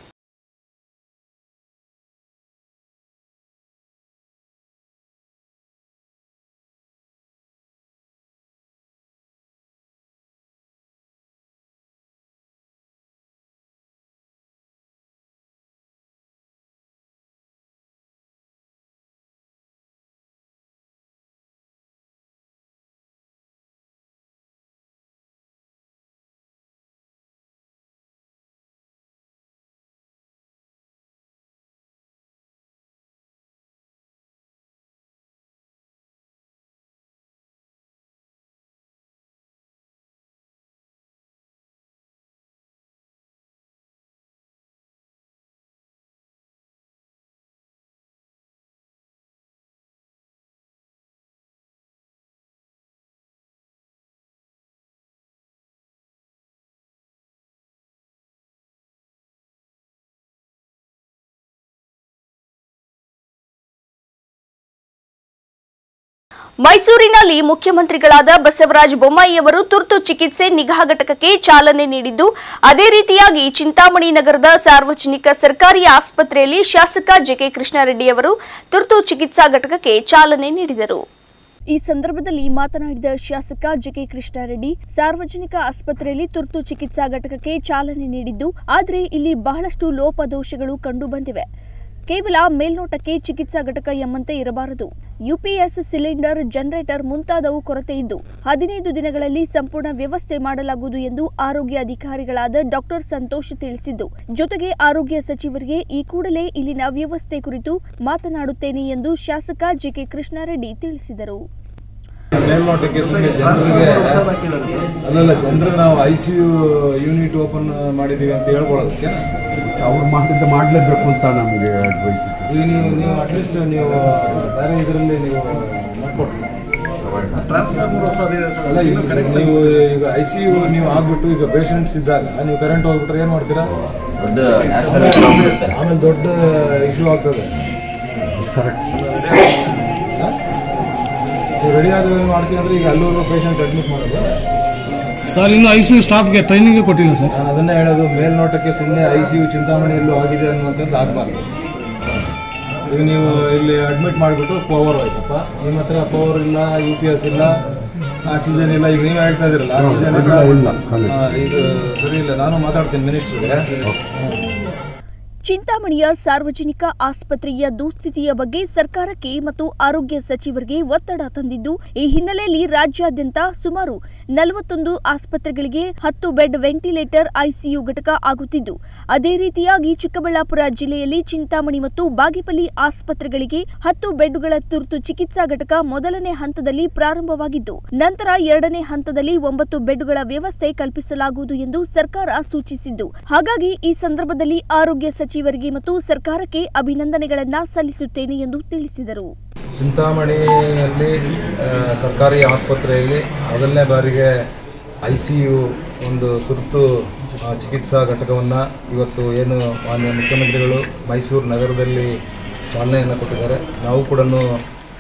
ಮೈಸೂರಿನಲ್ಲಿ ಮುಖ್ಯಮಂತ್ರಿಗಳಾದ ಬಸವರಾಜ ಬೊಮ್ಮಾಯಿಯವರು ತುರ್ತು ಚಿಕಿತ್ಸೆ ನಿಗಾ ಘಟಕಕ್ಕೆ ಚಾಲನೆ ನೀಡಿದ್ದು ಅದೇ ರೀತಿಯಾಗಿ ಚಿಂತಾಮಣಿ ನಗರದ ಸಾರ್ವಜನಿಕ ಸರ್ಕಾರಿ ಆಸ್ಪತ್ರೆಯಲ್ಲಿ ಶಾಸಕ ಜೆಕೆ ಕೃಷ್ಣಾರೆಡ್ಡಿಯವರು ತುರ್ತು ಚಿಕಿತ್ಸಾ ಘಟಕಕ್ಕೆ ಚಾಲನೆ ನೀಡಿದರು ಈ ಸಂದರ್ಭದಲ್ಲಿ ಮಾತನಾಡಿದ ಶಾಸಕ ಜೆಕೆ ಕೃಷ್ಣಾರೆಡ್ಡಿ ಸಾರ್ವಜನಿಕ ಆಸ್ಪತ್ರೆಯಲ್ಲಿ ತುರ್ತು ಚಿಕಿತ್ಸಾ ಘಟಕಕ್ಕೆ ಚಾಲನೆ ನೀಡಿದ್ದು ಆದರೆ ಇಲ್ಲಿ ಬಹಳಷ್ಟು ಲೋಪದೋಷಗಳು ಕಂಡುಬಂದಿವೆ ಕೇವಲ ಮೇಲ್ನೋಟಕ್ಕೆ ಚಿಕಿತ್ಸಾ ಘಟಕ ಎಂಬಂತೆ ಇರಬಾರದು ಯುಪಿಎಸ್ ಸಿಲಿಂಡರ್ ಜನರೇಟರ್ ಮುಂತಾದವು ಕೊರತೆ ಇದ್ದು ಹದಿನೈದು ದಿನಗಳಲ್ಲಿ ಸಂಪೂರ್ಣ ವ್ಯವಸ್ಥೆ ಮಾಡಲಾಗುವುದು ಎಂದು ಆರೋಗ್ಯ ಅಧಿಕಾರಿಗಳಾದ ಡಾಕ್ಟರ್ ಸಂತೋಷ್ ತಿಳಿಸಿದ್ದು ಜೊತೆಗೆ ಆರೋಗ್ಯ ಸಚಿವರಿಗೆ ಈ ಕೂಡಲೇ ಇಲ್ಲಿನ ವ್ಯವಸ್ಥೆ ಕುರಿತು ಮಾತನಾಡುತ್ತೇನೆ ಎಂದು ಶಾಸಕ ಜೆಕೆ ಕೃಷ್ಣಾರೆಡ್ಡಿ ತಿಳಿಸಿದರು ಮೇಲ್ನೋಟಕ್ಕೆ ಸುಮ್ಮನೆ ಜನರಿಗೆ ಅಲ್ಲಲ್ಲ ಜನರಿಗೆ ನಾವು I C U unit open ಮಾಡಿದ್ದೀವಿ ಅಂತ ಹೇಳ್ಕೊಳ್ಳೋದಕ್ಕೆ ಅವ್ರು ಮಾಡಿದ್ದ ಮಾಡಲೇಬೇಕು ಅಂತ ನಮಗೆ ಅಡ್ವೈಸ್ ಈಗ ನೀವು ನೀವು ಅಟ್ಲೀಸ್ಟ್ ನೀವು ಬೇರೆ ಇದರಲ್ಲಿ ನೀವು ಮಾಡ್ಕೊಡ್ರಿ ಅಲ್ಲ ಈಗ ನೀವು ಈಗ ಐ ಸಿ ಯು ನೀವು ಆಗ್ಬಿಟ್ಟು ಈಗ ಪೇಷಂಟ್ಸ್ ಇದ್ದಾಗ ನೀವು ಕರೆಂಟ್ ಹೋಗ್ಬಿಟ್ರೆ ಏನು ಮಾಡ್ತೀರಾ ಆಮೇಲೆ ದೊಡ್ಡ ಇಶ್ಯೂ ಆಗ್ತದೆ ನೀವು ರೆಡಿ ಆದ್ರೆ ಏನು ಮಾಡ್ತೀವಿ ಅಂದ್ರೆ ಈಗ ಅಲ್ಲೂ ಪೇಷಂಟ್ ಅಡ್ಮಿಟ್ ಮಾಡೋದು ಸರ್ ಇನ್ನು ಐ ಸಿ ಯು ಸ್ಟಾಫ್ಗೆ ಟ್ರೈನಿಂಗ್ ಕೊಟ್ಟಿಲ್ಲ ಸರ್ ನಾನು ಅದನ್ನೇ ಹೇಳೋದು ಮೇಲ್ನೋಟಕ್ಕೆ ಸುಮ್ಮನೆ ಐ ಸಿ ಯು ಚಿಂತಾಮಣಿಯಲ್ಲೂ ಆಗಿದೆ ಅನ್ನುವಂಥದ್ದು ಆಗಬಾರ್ದು ಈಗ ನೀವು ಇಲ್ಲಿ ಅಡ್ಮಿಟ್ ಮಾಡಿಬಿಟ್ಟು ಪವರ್ ಆಯ್ತಪ್ಪ ನಿಮ್ಮ ಹತ್ರ ಪವರ್ ಇಲ್ಲ ಯು ಪಿ ಎಸ್ ಇಲ್ಲ ಆಕ್ಸಿಜನ್ ಇಲ್ಲ ಈಗ ನೀವು ಹೇಳ್ತಾ ಇದ್ದೀರಲ್ಲ ಆಕ್ಸಿಜನ್ ಇಲ್ಲ ಆ, ಇದು ಸರಿ ಇಲ್ಲ ನಾನು ಮಾತಾಡ್ತೀನಿ ಮಿನಿಸ್ಟ್ರಿಗೆ ಚಿಂತಾಮಣಿಯ ಸಾರ್ವಜನಿಕ ಆಸ್ಪತ್ರೆಯ ದುಸ್ಥಿತಿಯ ಬಗ್ಗೆ ಸರ್ಕಾರಕ್ಕೆ ಮತ್ತು ಆರೋಗ್ಯ ಸಚಿವರಿಗೆ ಒತ್ತಡ ತಂದಿದ್ದು ಈ ಹಿನ್ನೆಲೆಯಲ್ಲಿ ರಾಜ್ಯಾದ್ಯಂತ ಸುಮಾರು ನಲವತ್ತೊಂದು ಆಸ್ಪತ್ರೆಗಳಿಗೆ ಹತ್ತು ಬೆಡ್ ವೆಂಟಿಲೇಟರ್ ಐಸಿಯು ಘಟಕ ಆಗುತ್ತಿದ್ದು ಅದೇ ರೀತಿಯಾಗಿ ಚಿಕ್ಕಬಳ್ಳಾಪುರ ಜಿಲ್ಲೆಯಲ್ಲಿ ಚಿಂತಾಮಣಿ ಮತ್ತು ಬಾಗೇಪಲ್ಲಿ ಆಸ್ಪತ್ರೆಗಳಿಗೆ ಹತ್ತು ಬೆಡ್ಗಳ ತುರ್ತು ಚಿಕಿತ್ಸಾ ಘಟಕ ಮೊದಲನೇ ಹಂತದಲ್ಲಿ ಪ್ರಾರಂಭವಾಗಿದ್ದು ನಂತರ ಎರಡನೇ ಹಂತದಲ್ಲಿ ಒಂಬತ್ತು ಬೆಡ್ಗಳ ವ್ಯವಸ್ಥೆ ಕಲ್ಪಿಸಲಾಗುವುದು ಎಂದು ಸರ್ಕಾರ ಸೂಚಿಸಿದ್ದು ಹಾಗಾಗಿ ಈ ಸಂದರ್ಭದಲ್ಲಿ ಆರೋಗ್ಯ ಸಚಿವರಿಗೆ ಮತ್ತು ಸರ್ಕಾರಕ್ಕೆ ಅಭಿನಂದನೆಗಳನ್ನ ಸಲ್ಲಿಸುತ್ತೇನೆ ಎಂದು ತಿಳಿಸಿದರು ಚಿಂತಾಮಣಿಯಲ್ಲಿ ಆ, ಸರ್ಕಾರಿ ಆಸ್ಪತ್ರೆಯಲ್ಲಿ ಮೊದಲನೇ ಬಾರಿಗೆ ಐ ಸಿ ಯು ಒಂದು ತುರ್ತು ಆ, ಚಿಕಿತ್ಸಾ ಘಟಕವನ್ನು ಇವತ್ತು ಏನು ಮಾನ್ಯ ಮುಖ್ಯಮಂತ್ರಿಗಳು ಮೈಸೂರು ನಗರದಲ್ಲಿ ಚಾಲನೆಯನ್ನು ಕೊಟ್ಟಿದ್ದಾರೆ ನಾವು ಕೂಡ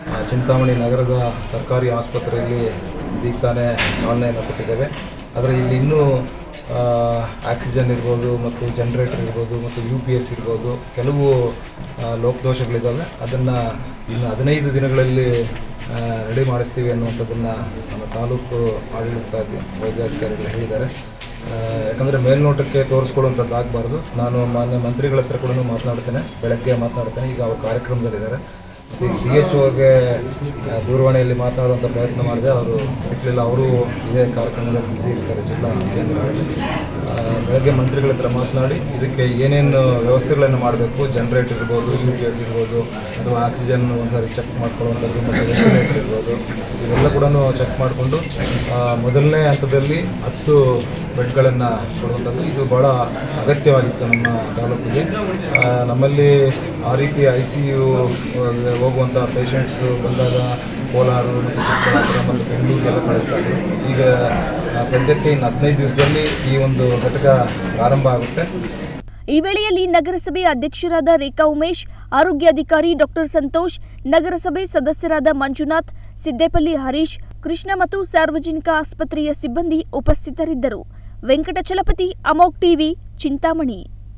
ಆ, ಚಿಂತಾಮಣಿ ನಗರದ ಸರ್ಕಾರಿ ಆಸ್ಪತ್ರೆಯಲ್ಲಿ ಇದೀಗ ತಾನೇ ಚಾಲನೆಯನ್ನು ಕೊಟ್ಟಿದ್ದೇವೆ ಆದರೆ ಇಲ್ಲಿ ಇನ್ನೂ ಆ, ಆಕ್ಸಿಜನ್ ಇರ್ಬೋದು ಮತ್ತು ಜನ್ರೇಟರ್ ಇರ್ಬೋದು ಮತ್ತು ಯು ಪಿ ಎಸ್ ಇರ್ಬೋದು ಕೆಲವು ಆ, ಲೋಪದೋಷಗಳಿದ್ದಾವೆ ಅದನ್ನು ಇನ್ನು ಹದಿನೈದು ದಿನಗಳಲ್ಲಿ ರೆಡಿ ಮಾಡಿಸ್ತೀವಿ ಅನ್ನುವಂಥದ್ದನ್ನು ನಮ್ಮ ತಾಲೂಕು ಆಡಳಿತ ವೈದ್ಯಾಧಿಕಾರಿಗಳು ಹೇಳಿದ್ದಾರೆ ಆ, ಯಾಕಂದರೆ ಮೇಲ್ನೋಟಕ್ಕೆ ತೋರಿಸ್ಕೊಳ್ಳುವಂಥದ್ದು ಆಗಬಾರ್ದು ನಾನು ಮಾನ್ಯ ಮಂತ್ರಿಗಳ ಹತ್ರ ಕೂಡ ಮಾತನಾಡ್ತೇನೆ ಬೆಳಗ್ಗೆ ಮಾತನಾಡ್ತೇನೆ ಈಗ ಅವ್ರ ಕಾರ್ಯಕ್ರಮದಲ್ಲಿದ್ದಾರೆ ಮತ್ತು ಡಿ ಎಚ್ ಓಗೆ ದೂರವಾಣಿಯಲ್ಲಿ ಮಾತನಾಡುವಂಥ ಪ್ರಯತ್ನ ಮಾಡಿದೆ ಅವರು ಸಿಕ್ಕಲಿಲ್ಲ ಅವರು ಇದೇ ಕಾರ್ಯಕ್ರಮದಲ್ಲಿ ಬ್ಯುಸಿ ಇರ್ತಾರೆ ಜಿಲ್ಲಾ ಕೇಂದ್ರದಲ್ಲಿ ಆ, ಬೆಳಗ್ಗೆ ಮಂತ್ರಿಗಳ ಹತ್ರ ಮಾತನಾಡಿ ಇದಕ್ಕೆ ಏನೇನು ವ್ಯವಸ್ಥೆಗಳನ್ನು ಮಾಡಬೇಕು ಜನ್ರೇಟರ್ ಇರ್ಬೋದು ಯು ಪಿ ಎಸ್ ಇರ್ಬೋದು ಅಥವಾ ಆಕ್ಸಿಜನ್ ಒಂದ್ಸಾರಿ ಚೆಕ್ ಮಾಡ್ಕೊಳ್ಳುವಂಥದ್ದು ಮತ್ತು ವೆಂಟಿಲೇಟರ್ ಇರ್ಬೋದು ಇವೆಲ್ಲ ಕೂಡ ಚೆಕ್ ಮಾಡಿಕೊಂಡು ಮೊದಲನೇ ಹಂತದಲ್ಲಿ ಹತ್ತು ಬೆಡ್ಗಳನ್ನು ಕೊಡುವಂಥದ್ದು ಇದು ಭಾಳ ಅಗತ್ಯವಾಗಿತ್ತು ನಮ್ಮ ತಾಲೂಕಿಗೆ ಆ, ನಮ್ಮಲ್ಲಿ ಆ ರೀತಿ ಐ ಸಿ ಯು ಹೋಗುವಂಥ ಪೇಷಂಟ್ಸು ಬಂದಾಗ ಕೋಲಾರ ಮತ್ತು ಚಿಕ್ಕಬಳ್ಳಾಪುರ ಮತ್ತು ಬೆಂಗಳೂರಿಗೆಲ್ಲ ಕಳಿಸ್ತಾ ಇದ್ರು ಈಗ ಆ, ಸದ್ಯಕ್ಕೆ ಇನ್ನು ಹದಿನೈದು ದಿವಸದಲ್ಲಿ ಈ ಒಂದು ಘಟಕ ಪ್ರಾರಂಭ ಆಗುತ್ತೆ ಈ ವೇಳೆಯಲ್ಲಿ ನಗರಸಭೆ ಅಧ್ಯಕ್ಷರಾದ ರೇಖಾ ಉಮೇಶ್ ಆರೋಗ್ಯಾಧಿಕಾರಿ ಡಾಕ್ಟರ್ ಸಂತೋಷ್ ನಗರಸಭೆ ಸದಸ್ಯರಾದ ಮಂಜುನಾಥ್ ಸಿದ್ದೇಪಲ್ಲಿ ಹರೀಶ್ ಕೃಷ್ಣ ಮತ್ತು ಸಾರ್ವಜನಿಕ ಆಸ್ಪತ್ರೆಯ ಸಿಬ್ಬಂದಿ ಉಪಸ್ಥಿತರಿದ್ದರು ವೆಂಕಟಚಲಪತಿ ಅಮೋಕ್ ಟಿವಿ ಚಿಂತಾಮಣಿ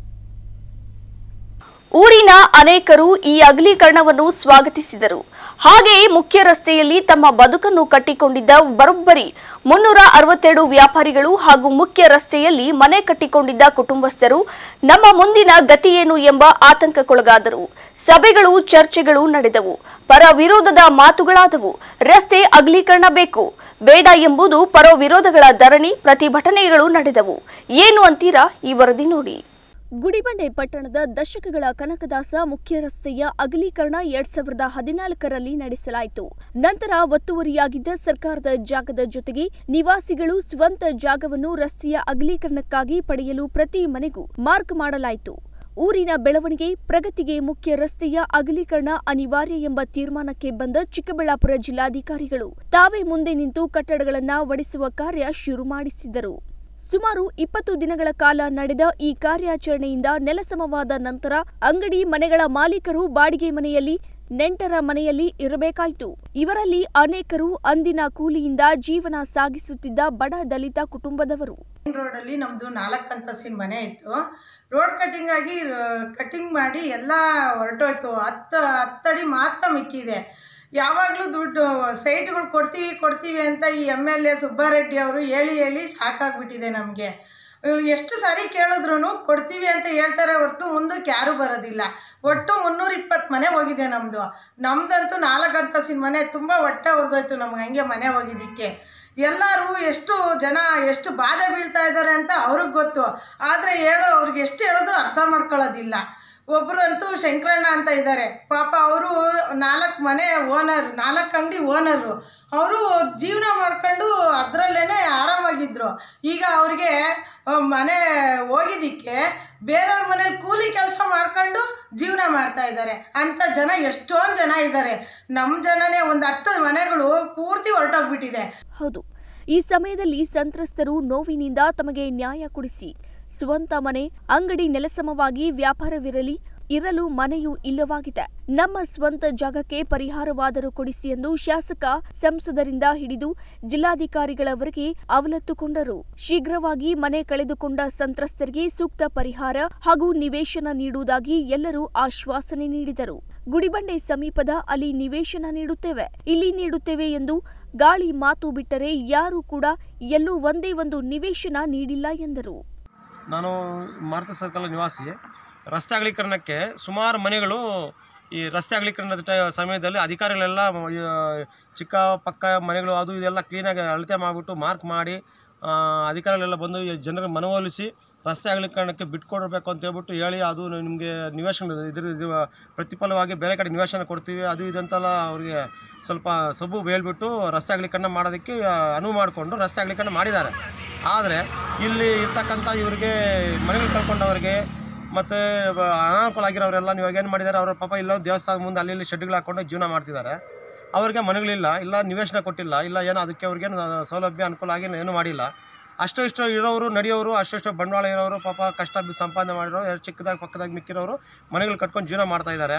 ಊರಿನ ಅನೇಕರು ಈ ಅಗಲೀಕರಣವನ್ನು ಸ್ವಾಗತಿಸಿದರು ಹಾಗೆಯೇ ಮುಖ್ಯ ರಸ್ತೆಯಲ್ಲಿ ತಮ್ಮ ಬದುಕನ್ನು ಕಟ್ಟಿಕೊಂಡಿದ್ದ ಬರೋಬ್ಬರಿ ಮುನ್ನೂರ ಅರವತ್ತೆರಡು ವ್ಯಾಪಾರಿಗಳು ಹಾಗೂ ಮುಖ್ಯ ರಸ್ತೆಯಲ್ಲಿ ಮನೆ ಕಟ್ಟಿಕೊಂಡಿದ್ದ ಕುಟುಂಬಸ್ಥರು ನಮ್ಮ ಮುಂದಿನ ಗತಿಯೇನು ಎಂಬ ಆತಂಕಕ್ಕೊಳಗಾದರು ಸಭೆಗಳು ಚರ್ಚೆಗಳು ನಡೆದವು ಪರ ವಿರೋಧದ ಮಾತುಗಳಾದವು ರಸ್ತೆ ಅಗಲೀಕರಣ ಬೇಕು ಬೇಡ ಎಂಬುದು ಪರ ವಿರೋಧಗಳ ಧರಣಿ ಪ್ರತಿಭಟನೆಗಳು ನಡೆದವು ಏನು ಅಂತೀರಾ ಈ ವರದಿ ನೋಡಿ ಗುಡಿಬಂಡೆ ಪಟ್ಟಣದ ದಶಕಗಳ ಕನಕದಾಸ ಮುಖ್ಯ ರಸ್ತೆಯ ಅಗಲೀಕರಣ ಎರಡ್ ಸಾವಿರದ ಹದಿನಾಲ್ಕರಲ್ಲಿ ನಡೆಸಲಾಯಿತು ನಂತರ ಒತ್ತುವರಿಯಾಗಿದ್ದ ಸರ್ಕಾರದ ಜಾಗದ ಜೊತೆಗೆ ನಿವಾಸಿಗಳು ಸ್ವಂತ ಜಾಗವನ್ನು ರಸ್ತೆಯ ಅಗಲೀಕರಣಕ್ಕಾಗಿ ಪಡೆಯಲು ಪ್ರತಿ ಮನೆಗೂ ಮಾರ್ಕ್ ಮಾಡಲಾಯಿತು ಊರಿನ ಬೆಳವಣಿಗೆ ಪ್ರಗತಿಗೆ ಮುಖ್ಯ ರಸ್ತೆಯ ಅಗಲೀಕರಣ ಅನಿವಾರ್ಯ ಎಂಬ ತೀರ್ಮಾನಕ್ಕೆ ಬಂದ ಚಿಕ್ಕಬಳ್ಳಾಪುರ ಜಿಲ್ಲಾಧಿಕಾರಿಗಳು ತಾವೇ ಮುಂದೆ ನಿಂತು ಕಟ್ಟಡಗಳನ್ನ ಒಡೆಸುವ ಕಾರ್ಯ ಶುರು ಮಾಡಿಸಿದರು ಸುಮಾರು ಇಪ್ಪತ್ತು ದಿನಗಳ ಕಾಲ ನಡೆದ ಈ ಕಾರ್ಯಾಚರಣೆಯಿಂದ ನೆಲಸಮವಾದ ನಂತರ ಅಂಗಡಿ ಮನೆಗಳ ಮಾಲೀಕರು ಬಾಡಿಗೆ ಮನೆಯಲ್ಲಿ ನೆಂಟರ ಮನೆಯಲ್ಲಿ ಇರಬೇಕಾಯಿತು ಇವರಲ್ಲಿ ಅನೇಕರು ಅಂದಿನ ಕೂಲಿಯಿಂದ ಜೀವನ ಸಾಗಿಸುತ್ತಿದ್ದ ಬಡ ದಲಿತ ಕುಟುಂಬದವರು ಮೇನ್ ರೋಡಲ್ಲಿ ನಮ್ಮದು ನಾಲ್ಕು ಅಂತಸ್ತಿನ ಮನೆ ಇತ್ತು ರೋಡ್ ಕಟ್ಟಿಂಗ್ ಆಗಿ ಕಟ್ಟಿಂಗ್ ಮಾಡಿ ಎಲ್ಲ ಹೊರಟೋಯ್ತು ಹತ್ತು ಹತ್ತಡಿ ಮಾತ್ರ ಮಿಕ್ಕಿದೆ ಯಾವಾಗಲೂ ದುಡ್ಡು ಸೈಟ್ಗಳು ಕೊಡ್ತೀವಿ ಕೊಡ್ತೀವಿ ಅಂತ ಈ ಎಮ್ ಎಲ್ ಎ ಸುಬ್ಬಾರೆಡ್ಡಿ ಅವರು ಹೇಳಿ ಹೇಳಿ ಸಾಕಾಗ್ಬಿಟ್ಟಿದೆ ನಮಗೆ ಎಷ್ಟು ಸಾರಿ ಕೇಳಿದ್ರು ಕೊಡ್ತೀವಿ ಅಂತ ಹೇಳ್ತಾರೆ ಹೊರತು ಮುಂದಕ್ಕೆ ಯಾರೂ ಬರೋದಿಲ್ಲ ಒಟ್ಟು ಮುನ್ನೂರ ಇಪ್ಪತ್ತು ಮನೆ ಹೋಗಿದೆ ನಮ್ಮದು ನಮ್ದಂತೂ ನಾಲ್ಕು ಅಂತಸ್ತಿನ ಮನೆ ತುಂಬ ಹೊಟ್ಟೆ ಹೊಡೆದೋಯ್ತು ನಮ್ಗೆ ಹಂಗೆ ಮನೆ ಹೋಗಿದ್ದಕ್ಕೆ ಎಲ್ಲರೂ ಎಷ್ಟು ಜನ ಎಷ್ಟು ಬಾಧೆ ಬೀಳ್ತಾ ಇದ್ದಾರೆ ಅಂತ ಅವ್ರಿಗೆ ಗೊತ್ತು ಆದರೆ ಹೇಳೋ ಅವ್ರಿಗೆ ಎಷ್ಟು ಹೇಳಿದ್ರು ಅರ್ಥ ಮಾಡ್ಕೊಳ್ಳೋದಿಲ್ಲ ಒಬ್ಬರಂತೂ ಶಂಕರಣ್ಣ ಅಂತ ಇದ್ದಾರೆ ಪಾಪ ಅವರು ನಾಲ್ಕು ಮನೆ ಓನರ್ ನಾಲ್ಕು ಅಂಗಡಿ ಓನರು ಅವರು ಜೀವನ ಮಾಡ್ಕೊಂಡು ಅದರಲ್ಲೇ ಆರಾಮಾಗಿದ್ದರು ಈಗ ಅವ್ರಿಗೆ ಆ, ಮನೆ ಹೋಗಿದ್ದಕ್ಕೆ ಬೇರೆಯವ್ರ ಮನೇಲಿ ಕೂಲಿ ಕೆಲಸ ಮಾಡ್ಕೊಂಡು ಜೀವನ ಮಾಡ್ತಾ ಇದ್ದಾರೆ ಅಂಥ ಜನ ಎಷ್ಟೊಂದು ಜನ ಇದ್ದಾರೆ ನಮ್ಮ ಜನನೇ ಒಂದು ಹತ್ತು ಮನೆಗಳು ಪೂರ್ತಿ ಹೊರಟೋಗ್ಬಿಟ್ಟಿದೆ ಹೌದು ಈ ಸಮಯದಲ್ಲಿ ಸಂತ್ರಸ್ತರು ನೋವಿನಿಂದ ತಮಗೆ ನ್ಯಾಯ ಕೊಡಿಸಿ ಸ್ವಂತ ಮನೆ ಅಂಗಡಿ ನೆಲಸಮವಾಗಿ ವ್ಯಾಪಾರವಿರಲಿ ಇರಲು ಮನೆಯೂ ಇಲ್ಲವಾಗಿದೆ ನಮ್ಮ ಸ್ವಂತ ಜಾಗಕ್ಕೆ ಪರಿಹಾರವಾದರೂ ಕೊಡಿಸಿ ಎಂದು ಶಾಸಕ ಸಂಸದರಿಂದ ಹಿಡಿದು ಜಿಲ್ಲಾಧಿಕಾರಿಗಳವರೆಗೆ ಅವಲತ್ತುಕೊಂಡರು ಶೀಘ್ರವಾಗಿ ಮನೆ ಕಳೆದುಕೊಂಡ ಸಂತ್ರಸ್ತರಿಗೆ ಸೂಕ್ತ ಪರಿಹಾರ ಹಾಗೂ ನಿವೇಶನ ನೀಡುವುದಾಗಿ ಎಲ್ಲರೂ ಆಶ್ವಾಸನೆ ನೀಡಿದರು ಗುಡಿಬಂಡೆ ಸಮೀಪದ ಅಲ್ಲಿ ನಿವೇಶನ ನೀಡುತ್ತೇವೆ ಇಲ್ಲಿ ನೀಡುತ್ತೇವೆ ಎಂದು ಗಾಳಿ ಮಾತು ಬಿಟ್ಟರೆ ಯಾರೂ ಕೂಡ ಎಲ್ಲೂ ಒಂದೇ ಒಂದು ನಿವೇಶನ ನೀಡಿಲ್ಲ ಎಂದರು ನಾನು ಮಾರುತ ಸರ್ಕಲ್ ನಿವಾಸಿ ರಸ್ತೆ ಅಗಲೀಕರಣಕ್ಕೆ ಸುಮಾರು ಮನೆಗಳು ಈ ರಸ್ತೆ ಅಗಲೀಕರಣದ ಟೈ ಸಮಯದಲ್ಲಿ ಅಧಿಕಾರಿಗಳೆಲ್ಲ ಮ- ಈ, ಚಿಕ್ಕ ಪಕ್ಕ ಮನೆಗಳು ಅದು ಇದೆಲ್ಲ ಕ್ಲೀನಾಗಿ ಅಳತೆ ಮಾಡಿಬಿಟ್ಟು ಮಾರ್ಕ್ ಮಾಡಿ ಆ, ಅಧಿಕಾರಿಗಳೆಲ್ಲ ಬಂದು ಈ ಜನರ ಮನವೊಲಿಸಿ ರಸ್ತೆ ಅಗಲೀಕರಣಕ್ಕೆ ಬಿಟ್ಕೊಡ್ಬೇಕು ಅಂತ ಹೇಳ್ಬಿಟ್ಟು ಹೇಳಿ ಅದು ನಿಮಗೆ ನಿವೇಶನ ಇದ್ರ ಇದು ಪ್ರತಿಫಲವಾಗಿ ಬೇರೆ ಕಡೆ ನಿವೇಶನ ಕೊಡ್ತೀವಿ ಅದು ಇದು ಅಂತೆಲ್ಲ ಅವರಿಗೆ ಸ್ವಲ್ಪ ಸಬ್ಬು ಹೇಳ್ಬಿಟ್ಟು ರಸ್ತೆ ಅಗಲೀಕರಣ ಮಾಡೋದಕ್ಕೆ ಆ, ಅನುವು ಮಾಡಿಕೊಂಡು ರಸ್ತೆ ಅಗಲೀಕರಣ ಮಾಡಿದ್ದಾರೆ ಆದರೆ ಇಲ್ಲಿ ಇರ್ತಕ್ಕಂಥ ಇವರಿಗೆ ಮನೆಗಳು ಕಳ್ಕೊಂಡವರಿಗೆ ಮತ್ತು ಅನಾನುಕೂಲ ಆಗಿರೋರೆಲ್ಲ ನೀವು ಏನು ಮಾಡಿದ್ದಾರೆ ಅವರ ಪಾಪ ಇಲ್ಲ ದೇವಸ್ಥಾನ ಮುಂದೆ ಅಲ್ಲಿ ಇಲ್ಲಿ ಶೆಡ್ಗಳು ಹಾಕ್ಕೊಂಡು ಜೀವನ ಮಾಡ್ತಿದ್ದಾರೆ ಅವ್ರಿಗೆ ಮನೆಗಳಿಲ್ಲ ಇಲ್ಲ ನಿವೇಶನ ಕೊಟ್ಟಿಲ್ಲ ಇಲ್ಲ ಏನೋ ಅದಕ್ಕೆ ಅವ್ರಿಗೇನು ಸೌಲಭ್ಯ ಅನುಕೂಲ ಆಗಿ ಏನೂ ಮಾಡಿಲ್ಲ ಅಷ್ಟು ಇಷ್ಟು ಇರೋರು ನಡೆಯೋರು ಅಷ್ಟು ಬಂಡವಾಳ ಇರೋರು ಪಾಪ ಕಷ್ಟ ಬಿದ್ದು ಸಂಪಾದನೆ ಮಾಡಿರೋರು ಯಾರು ಚಿಕ್ಕದಾಗಿ ಪಕ್ಕದಾಗಿ ಮಿಕ್ಕಿರೋರು ಮನೆಗಳು ಕಟ್ಕೊಂಡು ಜೀವನ ಮಾಡ್ತಾ ಇದ್ದಾರೆ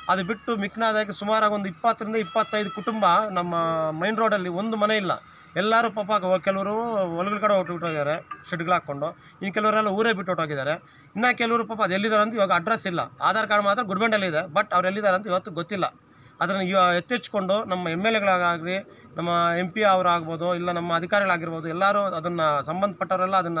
ಅದು ಬಿಟ್ಟು ಮಿಕ್ನಾದಾಗಿ ಸುಮಾರಾಗಿ ಒಂದು ಇಪ್ಪತ್ತರಿಂದ ಇಪ್ಪತ್ತೈದು ಕುಟುಂಬ ನಮ್ಮ ಮೈನ್ ರೋಡಲ್ಲಿ ಒಂದು ಮನೆ ಇಲ್ಲ ಎಲ್ಲರೂ ಪಾಪ ಗ- ಕೆಲವರು ಹೊಲಗಳ ಕಡೆ ಹೊಟ್ಟು ಹೋಗಿದ್ದಾರೆ ಶೆಡ್ಗಳು ಹಾಕ್ಕೊಂಡು ಇನ್ನು ಕೆಲವರೆಲ್ಲ ಊರೇ ಬಿಟ್ಟು ಹೊಟ್ಟೋಗಿದ್ದಾರೆ ಇನ್ನು ಕೆಲವರು ಪಾಪ ಅದು ಎಲ್ಲಿದ್ದಾರೆ ಅಂತ ಇವಾಗ ಅಡ್ರೆಸ್ ಇಲ್ಲ ಆಧಾರ್ ಕಾರ್ಡ್ ಮಾತ್ರ ಗುಡ್ಬಂಡಲ್ಲಿ ಇದೆ ಬಟ್ ಅವ್ರು ಎಲ್ಲಿದ್ದಾರೆ ಅಂತ ಇವತ್ತು ಗೊತ್ತಿಲ್ಲ ಅದನ್ನು ಇವ ಎತ್ತೆಚ್ಕೊಂಡು ನಮ್ಮ ಎಮ್ ಎಲ್ ಎಗಳಾಗಲಿ ನಮ್ಮ ಎಂ ಪಿ ಅವರಾಗ್ಬೋದು ಇಲ್ಲ ನಮ್ಮ ಅಧಿಕಾರಿಗಳಾಗಿರ್ಬೋದು ಎಲ್ಲರೂ ಅದನ್ನು ಸಂಬಂಧಪಟ್ಟವರೆಲ್ಲ ಅದನ್ನು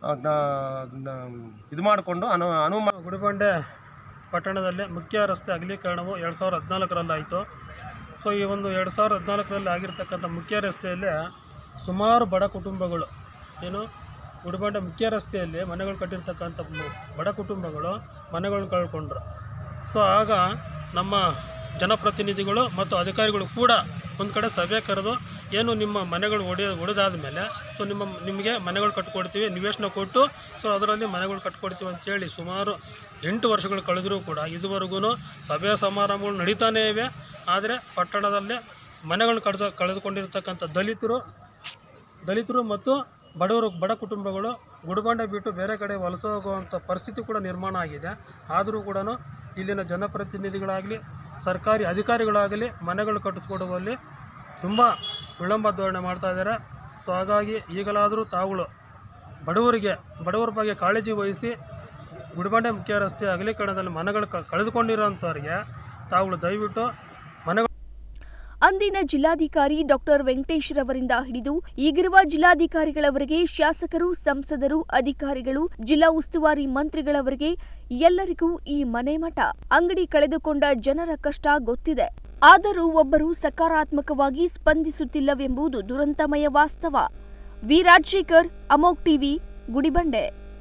ಇದು ಮಾಡಿಕೊಂಡು ಅನು ಅನುವು ಮಾ- ಗುಡಿಬಂಡೆ ಪಟ್ಟಣದಲ್ಲಿ ಮುಖ್ಯ ರಸ್ತೆ ಅಗಲೀಕರಣವು ಎರಡು ಸಾವಿರದ ಹದಿನಾಲ್ಕರಲ್ಲಿ ಆಯಿತು ಸೊ ಈ ಒಂದು ಎರಡು ಸಾವಿರದ ಹದಿನಾಲ್ಕರಲ್ಲಿ ಆಗಿರ್ತಕ್ಕಂಥ ಮುಖ್ಯ ರಸ್ತೆಯಲ್ಲಿ ಸುಮಾರು ಬಡ ಕುಟುಂಬಗಳು ಏನು ಗುಡಿಬಂಡೆ ಮುಖ್ಯ ರಸ್ತೆಯಲ್ಲಿ ಮನೆಗಳು ಕಟ್ಟಿರ್ತಕ್ಕಂಥ ಮ- ಬಡ ಕುಟುಂಬಗಳು ಮನೆಗಳನ್ನ ಕಳ್ಕೊಂಡ್ರು ಸೊ ಆಗ ನಮ್ಮ ಜನಪ್ರತಿನಿಧಿಗಳು ಮತ್ತು ಅಧಿಕಾರಿಗಳು ಕೂಡ ಒಂದು ಕಡೆ ಸಭೆ ಕರೆದು ಏನು ನಿಮ್ಮ ಮನೆಗಳು ಒಡೆ ಒಡೆದಾದ ಮೇಲೆ ಸೊ ನಿಮ್ಮ ನಿಮಗೆ ಮನೆಗಳು ಕಟ್ಕೊಡ್ತೀವಿ ನಿವೇಶನ ಕೊಟ್ಟು ಸೊ ಅದರಲ್ಲಿ ಮನೆಗಳು ಕಟ್ಕೊಡ್ತೀವಿ ಅಂತೇಳಿ ಸುಮಾರು ಎಂಟು ವರ್ಷಗಳು ಕಳೆದರೂ ಕೂಡ ಇದುವರೆಗೂ ಸಭೆ ಸಮಾರಂಭಗಳು ನಡೀತಾನೇ ಇವೆ ಆದರೆ ಪಟ್ಟಣದಲ್ಲಿ ಮನೆಗಳು ಕಳೆದು ಕಳೆದುಕೊಂಡಿರ್ತಕ್ಕಂಥ ದಲಿತರು ದಲಿತರು ಮತ್ತು ಬಡವರು ಬಡ ಕುಟುಂಬಗಳು ಗುಡಿಬಂಡೆ ಬಿಟ್ಟು ಬೇರೆ ಕಡೆ ವಲಸೆ ಹೋಗುವಂಥ ಪರಿಸ್ಥಿತಿ ಕೂಡ ನಿರ್ಮಾಣ ಆಗಿದೆ ಆದರೂ ಕೂಡ ಇಲ್ಲಿನ ಜನಪ್ರತಿನಿಧಿಗಳಾಗಲಿ ಸರ್ಕಾರಿ ಅಧಿಕಾರಿಗಳಾಗಲಿ ಮನೆಗಳು ಕಟ್ಟಿಸ್ಕೊಡುವಲ್ಲಿ ತುಂಬ ವಿಳಂಬ ಧೋರಣೆ ಮಾಡ್ತಾ ಇದ್ದಾರೆ ಸೊ ಹಾಗಾಗಿ ಈಗಲಾದರೂ ತಾವುಗಳು ಬಡವರಿಗೆ ಬಡವರ ಬಗ್ಗೆ ಕಾಳಜಿ ವಹಿಸಿ ಗುಡಿಬಂಡೆ ಮುಖ್ಯ ರಸ್ತೆ ಅಗಲೀಕರಣದಲ್ಲಿ ಮನೆಗಳು ಕ ಕಳೆದುಕೊಂಡಿರೋಂಥವ್ರಿಗೆ ತಾವುಗಳು ದಯವಿಟ್ಟು ಮನೆಗಳು ಅಂದಿನ ಜಿಲ್ಲಾಧಿಕಾರಿ ಡಾಕ್ಟರ್ ವೆಂಕಟೇಶ್ ರವರಿಂದ ಹಿಡಿದು ಈಗಿರುವ ಜಿಲ್ಲಾಧಿಕಾರಿಗಳವರೆಗೆ ಶಾಸಕರು ಸಂಸದರು ಅಧಿಕಾರಿಗಳು ಜಿಲ್ಲಾ ಉಸ್ತುವಾರಿ ಮಂತ್ರಿಗಳವರೆಗೆ ಎಲ್ಲರಿಗೂ ಈ ಮನೆ ಮಠ ಅಂಗಡಿ ಕಳೆದುಕೊಂಡ ಜನರ ಕಷ್ಟ ಗೊತ್ತಿದೆ ಆದರೂ ಒಬ್ಬರು ಸಕಾರಾತ್ಮಕವಾಗಿ ಸ್ಪಂದಿಸುತ್ತಿಲ್ಲವೆಂಬುದು ದುರಂತಮಯ ವಾಸ್ತವ ವಿ ರಾಜಶೇಖರ್ ಅಮೋಕ್ ಟಿವಿ ಗುಡಿಬಂಡೆ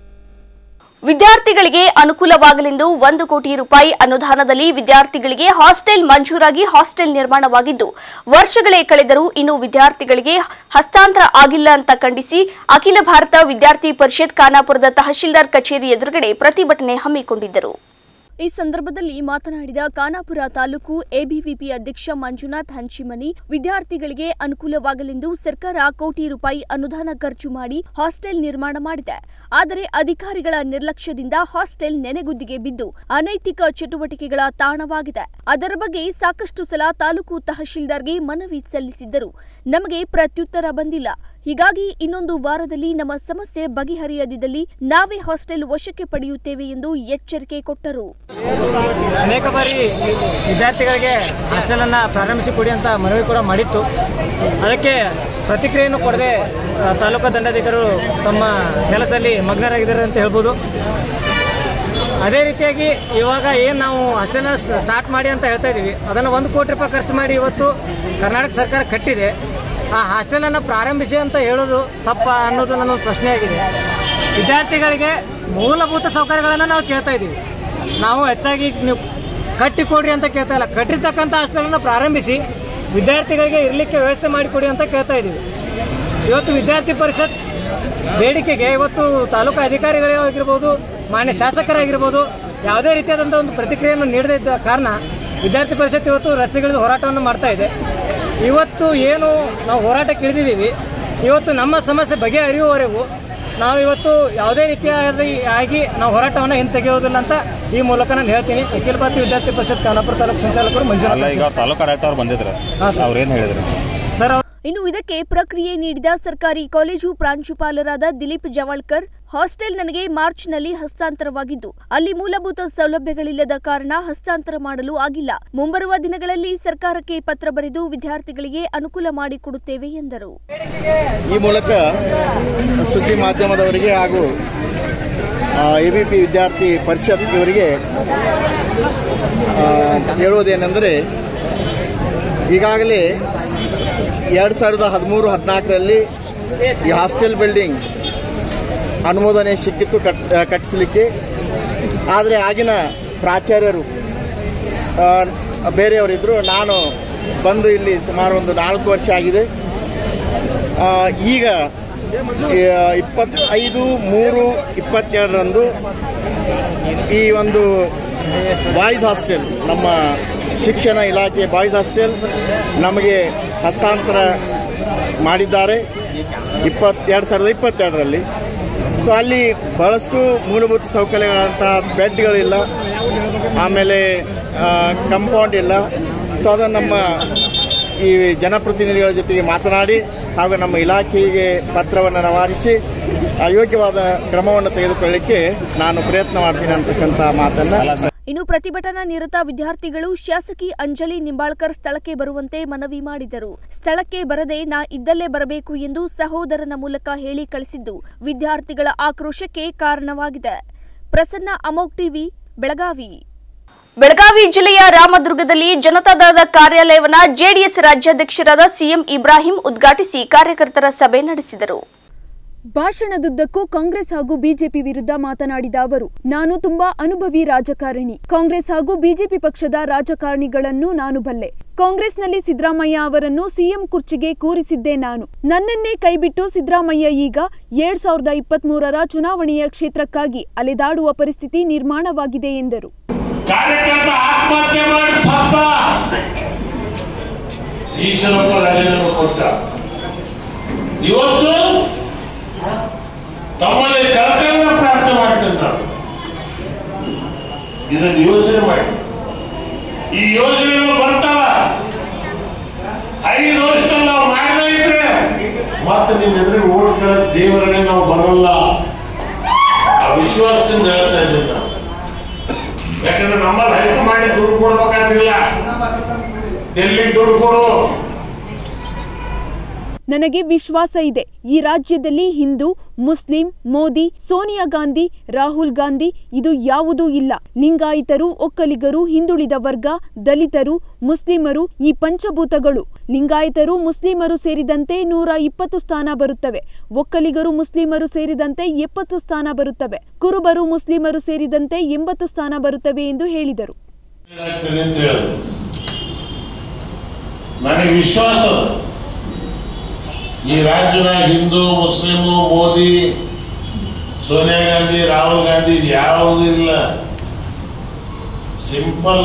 ವಿದ್ಯಾರ್ಥಿಗಳಿಗೆ ಅನುಕೂಲವಾಗಲೆಂದು ಒಂದು ಕೋಟಿ ರೂಪಾಯಿ ಅನುದಾನದಲ್ಲಿ ವಿದ್ಯಾರ್ಥಿಗಳಿಗೆ ಹಾಸ್ಟೆಲ್ ಮಂಜೂರಾಗಿ ಹಾಸ್ಟೆಲ್ ನಿರ್ಮಾಣವಾಗಿದ್ದು ವರ್ಷಗಳೇ ಕಳೆದರೂ ಇನ್ನೂ ವಿದ್ಯಾರ್ಥಿಗಳಿಗೆ ಹಸ್ತಾಂತರ ಆಗಿಲ್ಲ ಅಂತ ಖಂಡಿಸಿ ಅಖಿಲ ಭಾರತ ವಿದ್ಯಾರ್ಥಿ ಪರಿಷತ್ ಖಾನಾಪುರದ ತಹಶೀಲ್ದಾರ್ ಕಚೇರಿ ಎದುರುಗಡೆ ಪ್ರತಿಭಟನೆ ಹಮ್ಮಿಕೊಂಡಿದ್ದರು ಈ ಸಂದರ್ಭದಲ್ಲಿ ಮಾತನಾಡಿದ ಖಾನಾಪುರ ತಾಲೂಕು ಎಬಿವಿಪಿ ಅಧ್ಯಕ್ಷ ಮಂಜುನಾಥ್ ಹಂಚಿಮನಿ ವಿದ್ಯಾರ್ಥಿಗಳಿಗೆ ಅನುಕೂಲವಾಗಲೆಂದು ಸರ್ಕಾರ ಕೋಟಿ ರೂಪಾಯಿ ಅನುದಾನ ಖರ್ಚು ಮಾಡಿ ಹಾಸ್ಟೆಲ್ ನಿರ್ಮಾಣ ಮಾಡಿದೆ ಆದರೆ ಅಧಿಕಾರಿಗಳ ನಿರ್ಲಕ್ಷ್ಯದಿಂದ ಹಾಸ್ಟೆಲ್ ನೆನೆಗುದ್ದಿಗೆ ಬಿದ್ದು ಅನೈತಿಕ ಚಟುವಟಿಕೆಗಳ ತಾಣವಾಗಿದೆ ಅದರ ಬಗ್ಗೆ ಸಾಕಷ್ಟು ಸಲ ತಾಲೂಕು ತಹಶೀಲ್ದಾರ್ಗೆ ಮನವಿ ಸಲ್ಲಿಸಿದ್ದರು ನಮಗೆ ಪ್ರತ್ಯುತ್ತರ ಬಂದಿಲ್ಲ ಹೀಗಾಗಿ ಇನ್ನೊಂದು ವಾರದಲ್ಲಿ ನಮ್ಮ ಸಮಸ್ಯೆ ಬಗೆಹರಿಯದಿದ್ದಲ್ಲಿ ನಾವೇ ಹಾಸ್ಟೆಲ್ ವಶಕ್ಕೆ ಪಡೆಯುತ್ತೇವೆ ಎಂದು ಎಚ್ಚರಿಕೆ ಕೊಟ್ಟರು ಅನೇಕ ಬಾರಿ ವಿದ್ಯಾರ್ಥಿಗಳಿಗೆ ಹಾಸ್ಟೆಲನ್ನು ಪ್ರಾರಂಭಿಸಿ ಕೊಡಿ ಅಂತ ಮನವಿ ಕೂಡ ಮಾಡಿತ್ತು ಅದಕ್ಕೆ ಪ್ರತಿಕ್ರಿಯೆಯನ್ನು ಕೊಡದೆ ಆ, ತಾಲೂಕು ದಂಡಾಧಿಕಾರಿಗಳು ತಮ್ಮ ಕೆಲಸದಲ್ಲಿ ಮಗ್ನರಾಗಿದ್ದಾರೆ ಅಂತ ಹೇಳ್ಬೋದು ಅದೇ ರೀತಿಯಾಗಿ ಇವಾಗ ಏನು ನಾವು ಹಾಸ್ಟೆಲ್ನ ಸ್ಟಾರ್ಟ್ ಮಾಡಿ ಅಂತ ಹೇಳ್ತಾ ಇದ್ದೀವಿ ಅದನ್ನು ಒಂದು ಕೋಟಿ ರೂಪಾಯಿ ಖರ್ಚು ಮಾಡಿ ಇವತ್ತು ಕರ್ನಾಟಕ ಸರ್ಕಾರ ಕಟ್ಟಿದೆ ಆ ಹಾಸ್ಟೆಲನ್ನು ಪ್ರಾರಂಭಿಸಿ ಅಂತ ಹೇಳೋದು ತಪ್ಪ ಅನ್ನೋದು ನನ್ನ ಒಂದು ಪ್ರಶ್ನೆಯಾಗಿದೆ ವಿದ್ಯಾರ್ಥಿಗಳಿಗೆ ಮೂಲಭೂತ ಸೌಕರ್ಯಗಳನ್ನು ನಾವು ಕೇಳ್ತಾ ಇದ್ದೀವಿ ನಾವು ಹೆಚ್ಚಾಗಿ ನೀವು ಕಟ್ಟಿಕೊಡ್ರಿ ಅಂತ ಕೇಳ್ತಾ ಇಲ್ಲ ಕಟ್ಟಿರ್ತಕ್ಕಂಥ ಹಾಸ್ಟೆಲನ್ನು ಪ್ರಾರಂಭಿಸಿ ವಿದ್ಯಾರ್ಥಿಗಳಿಗೆ ಇರಲಿಕ್ಕೆ ವ್ಯವಸ್ಥೆ ಮಾಡಿಕೊಡಿ ಅಂತ ಕೇಳ್ತಾ ಇದ್ದೀವಿ ಇವತ್ತು ವಿದ್ಯಾರ್ಥಿ ಪರಿಷತ್ ಬೇಡಿಕೆಗೆ ಇವತ್ತು ತಾಲೂಕು ಅಧಿಕಾರಿಗಳೇ ಆಗಿರ್ಬೋದು ಮಾನ್ಯ ಶಾಸಕರಾಗಿರ್ಬೋದು ಯಾವುದೇ ರೀತಿಯಾದಂಥ ಒಂದು ಪ್ರತಿಕ್ರಿಯೆಯನ್ನು ನೀಡದೇ ಇದ್ದ ಕಾರಣ ವಿದ್ಯಾರ್ಥಿ ಪರಿಷತ್ ಇವತ್ತು ರಸ್ತೆಗಳಿಂದ ಹೋರಾಟವನ್ನು ಮಾಡ್ತಾ ಇದೆ ಇವತ್ತು ಏನು ನಾವು ಹೋರಾಟಕ್ಕೆ ಇಳಿದಿದ್ದೀವಿ ಇವತ್ತು ನಮ್ಮ ಸಮಸ್ಯೆ ಬಗೆಹರಿಯುವವರೆಗೂ ನಾವು ಇವತ್ತು ಯಾವುದೇ ರೀತಿಯಾದ ಆಗಿ ನಾವು ಹೋರಾಟವನ್ನು ಹಿಂತೆಗೆಯೋದಿಲ್ಲ ಅಂತ ಈ ಮೂಲಕ ನಾನು ಹೇಳ್ತೀನಿ ಅಖಿಲ ಭಾರತೀಯ ವಿದ್ಯಾರ್ಥಿ ಪರಿಷತ್ ಖಾನಾಪುರ ತಾಲೂಕು ಸಂಚಾಲಕರು ಅಲ್ಲ ಮಂಜುನಾಥ್ ಈಗ ಅವ್ರು ತಾಲೂಕು ಆಡಳಿತ ಅವ್ರು ಬಂದಿದ್ರು ಅವ್ರೇನು ಹೇಳಿದ್ರು ಸರ್ ಇನ್ನು ಇದಕ್ಕೆ ಪ್ರಕ್ರಿಯೆ ನೀಡಿದ ಸರ್ಕಾರಿ ಕಾಲೇಜು ಪ್ರಾಂಶುಪಾಲರಾದ ದಿಲೀಪ್ ಜವಾಳ್ಕರ್ ಹಾಸ್ಟೆಲ್ ನನಗೆ ಮಾರ್ಚ್ನಲ್ಲಿ ಹಸ್ತಾಂತರವಾಗಿದ್ದು ಅಲ್ಲಿ ಮೂಲಭೂತ ಸೌಲಭ್ಯಗಳಿಲ್ಲದ ಕಾರಣ ಹಸ್ತಾಂತರ ಮಾಡಲು ಆಗಿಲ್ಲ ಮುಂಬರುವ ದಿನಗಳಲ್ಲಿ ಸರ್ಕಾರಕ್ಕೆ ಪತ್ರ ಬರೆದು ವಿದ್ಯಾರ್ಥಿಗಳಿಗೆ ಅನುಕೂಲ ಮಾಡಿಕೊಡುತ್ತೇವೆ ಎಂದರು ಈ ಮೂಲಕ ಸುದ್ದಿ ಮಾಧ್ಯಮದವರಿಗೆ ಹಾಗೂ ಎ ಬಿ ಪಿ ವಿದ್ಯಾರ್ಥಿ ಪರಿಷತ್ ಇವರಿಗೆ ಆ, ಹೇಳುವುದೇನೆಂದರೆ ಈಗಾಗಲೇ ಎರಡು ಸಾವಿರದ ಹದಿಮೂರು ಹದಿನಾಲ್ಕರಲ್ಲಿ ಈ ಹಾಸ್ಟೆಲ್ ಬಿಲ್ಡಿಂಗ್ ಅನುಮೋದನೆ ಸಿಕ್ಕಿತ್ತು ಕಟ್ ಕಟ್ಟಿಸಲಿಕ್ಕೆ ಆದರೆ ಆಗಿನ ಪ್ರಾಚಾರ್ಯರು ಆ, ಬೇರೆಯವರಿದ್ದರು ನಾನು ಬಂದು ಇಲ್ಲಿ ಸುಮಾರು ಒಂದು ನಾಲ್ಕು ವರ್ಷ ಆಗಿದೆ ಆ, ಈಗ ಆ, ಇಪ್ಪತ್ತೈದು ಮೂರು ಇಪ್ಪತ್ತೆರಡರಂದು ಈ ಒಂದು ಬಾಯ್ಸ್ ಹಾಸ್ಟೆಲ್ ನಮ್ಮ ಶಿಕ್ಷಣ ಇಲಾಖೆ ಬಾಯ್ಸ್ ಹಾಸ್ಟೆಲ್ ನಮಗೆ ಹಸ್ತಾಂತರ ಮಾಡಿದ್ದಾರೆ ಇಪ್ಪತ್ತೆರಡು ಸಾವಿರದ ಇಪ್ಪತ್ತೆರಡರಲ್ಲಿ ಸೊ ಅಲ್ಲಿ ಬಹಳಷ್ಟು ಮೂಲಭೂತ ಸೌಕರ್ಯಗಳಂಥ ಬೆಡ್ಗಳಿಲ್ಲ ಆಮೇಲೆ ಕಂಪೌಂಡ್ ಇಲ್ಲ ಸೊ ಅದನ್ನು ನಮ್ಮ ಈ ಜನಪ್ರತಿನಿಧಿಗಳ ಜೊತೆಗೆ ಮಾತನಾಡಿ ಹಾಗೂ ನಮ್ಮ ಇಲಾಖೆಗೆ ಪತ್ರವನ್ನು ರವಾನಿಸಿ ಆ, ಯೋಗ್ಯವಾದ ಕ್ರಮವನ್ನು ತೆಗೆದುಕೊಳ್ಳಲಿಕ್ಕೆ ನಾನು ಪ್ರಯತ್ನ ಮಾಡ್ತೀನಿ ಅಂತಕ್ಕಂಥ ಮಾತನ್ನು ಇನ್ನು ಪ್ರತಿಭಟನಾ ನಿರತ ವಿದ್ಯಾರ್ಥಿಗಳು ಶಾಸಕಿ ಅಂಜಲಿ ನಿಂಬಾಳ್ಕರ್ ಸ್ಥಳಕ್ಕೆ ಬರುವಂತೆ ಮನವಿ ಮಾಡಿದರು ಸ್ಥಳಕ್ಕೆ ಬರದೆ ನಾ ಇದ್ದಲ್ಲೇ ಬರಬೇಕು ಎಂದು ಸಹೋದರನ ಮೂಲಕ ಹೇಳಿ ಕಳಿಸಿದ್ದು ವಿದ್ಯಾರ್ಥಿಗಳ ಆಕ್ರೋಶಕ್ಕೆ ಕಾರಣವಾಗಿದೆ ಪ್ರಸನ್ನ ಅಮೋಕ್ ಟಿವಿ ಬೆಳಗಾವಿ ಬೆಳಗಾವಿ ಜಿಲ್ಲೆಯ ರಾಮದುರ್ಗದಲ್ಲಿ ಜನತಾದಳದ ಕಾರ್ಯಾಲಯವನ್ನ ಜೆಡಿಎಸ್ ರಾಜ್ಯಾಧ್ಯಕ್ಷರಾದ ಸಿಎಂ ಇಬ್ರಾಹಿಂ ಉದ್ಘಾಟಿಸಿ ಕಾರ್ಯಕರ್ತರ ಸಭೆ ನಡೆಸಿದರು ಭಾಷಣದುದ್ದಕ್ಕೂ ಕಾಂಗ್ರೆಸ್ ಹಾಗೂ ಬಿಜೆಪಿ ವಿರುದ್ಧ ಮಾತನಾಡಿದ ಅವರು ನಾನು ತುಂಬಾ ಅನುಭವಿ ರಾಜಕಾರಣಿ ಕಾಂಗ್ರೆಸ್ ಹಾಗೂ ಬಿಜೆಪಿ ಪಕ್ಷದ ರಾಜಕಾರಣಿಗಳನ್ನು ನಾನು ಬಲ್ಲೆ ಕಾಂಗ್ರೆಸ್ನಲ್ಲಿ ಸಿದ್ದರಾಮಯ್ಯ ಅವರನ್ನು ಸಿಎಂ ಕುರ್ಚಿಗೆ ಕೂರಿಸಿದ್ದೆ ನಾನು ನನ್ನನ್ನೇ ಕೈಬಿಟ್ಟು ಸಿದ್ದರಾಮಯ್ಯ ಈಗ ಎರಡ್ ಸಾವಿರದ ಇಪ್ಪತ್ಮೂರರ ಚುನಾವಣೆಯ ಕ್ಷೇತ್ರಕ್ಕಾಗಿ ಅಲೆದಾಡುವ ಪರಿಸ್ಥಿತಿ ನಿರ್ಮಾಣವಾಗಿದೆ ಎಂದರು ಕಾರ್ಯಕರ್ತ ಆತ್ಮಹತ್ಯೆ ಮಾಡಿ ಸತ್ತ ಈಶ್ವರಪ್ಪ ರಾಜೀನಾಮೆ ಕೊಟ್ಟ ಇವತ್ತು ತಮ್ಮಲ್ಲಿ ಕಳ್ಕಂದ ಪ್ರಾರ್ಥನೆ ಮಾಡ್ತೇನೆ ನಾನು ಇದನ್ನು ಯೋಚನೆ ಮಾಡಿ ಈ ಯೋಜನೆಗಳು ಬರ್ತಾವ ಐದು ವರ್ಷದಲ್ಲಿ ನಾವು ಮಾಡದೇ ಇದ್ರೆ ಮತ್ತೆ ನಿಮ್ಮ ಎದುರಿಗೆ ಓಟ್ಗಳ ದೇವರನ್ನೇ ನಾವು ಬರಲ್ಲ ಆ ವಿಶ್ವಾಸದಿಂದ ಹೇಳ್ತಾ ಇದ್ದೀನಿ ನಾವು ಯಾಕಂದ್ರೆ ನಮ್ಮಲ್ಲಿ ಹೈಕ್ ಮಾಡಿ ದುಡ್ಡು ಕೊಡ್ಬೇಕಾಗಿಲ್ಲ ಡೆಲ್ಲಿಗೆ ದುಡ್ಡು ಕೊಡು ನನಗೆ ವಿಶ್ವಾಸ ಇದೆ ಈ ರಾಜ್ಯದಲ್ಲಿ ಹಿಂದೂ ಮುಸ್ಲಿಂ ಮೋದಿ ಸೋನಿಯಾ ಗಾಂಧಿ ರಾಹುಲ್ ಗಾಂಧಿ ಇದು ಯಾವುದೂ ಇಲ್ಲ ಲಿಂಗಾಯಿತರು ಒಕ್ಕಲಿಗರು ಹಿಂದುಳಿದ ವರ್ಗ ದಲಿತರು ಮುಸ್ಲಿಮರು ಈ ಪಂಚಭೂತಗಳು ಲಿಂಗಾಯಿತರು ಮುಸ್ಲಿಮರು ಸೇರಿದಂತೆ ನೂರ ಇಪ್ಪತ್ತು ಸ್ಥಾನ ಬರುತ್ತವೆ ಒಕ್ಕಲಿಗರು ಮುಸ್ಲಿಮರು ಸೇರಿದಂತೆ ಎಪ್ಪತ್ತು ಸ್ಥಾನ ಬರುತ್ತವೆ ಕುರುಬರು ಮುಸ್ಲಿಮರು ಸೇರಿದಂತೆ ಎಂಬತ್ತು ಸ್ಥಾನ ಬರುತ್ತವೆ ಎಂದು ಹೇಳಿದರು ಏನಾಗ್ತದೆ ಅಂತ ಹೇಳೋದು ನನಗೆ ವಿಶ್ವಾಸ ಅದ ಈ ರಾಜ್ಯದ ಹಿಂದೂ ಮುಸ್ಲಿಮು ಮೋದಿ ಸೋನಿಯಾ ಗಾಂಧಿ ರಾಹುಲ್ ಗಾಂಧಿ ಇದು ಯಾವುದೂ ಇಲ್ಲ ಸಿಂಪಲ್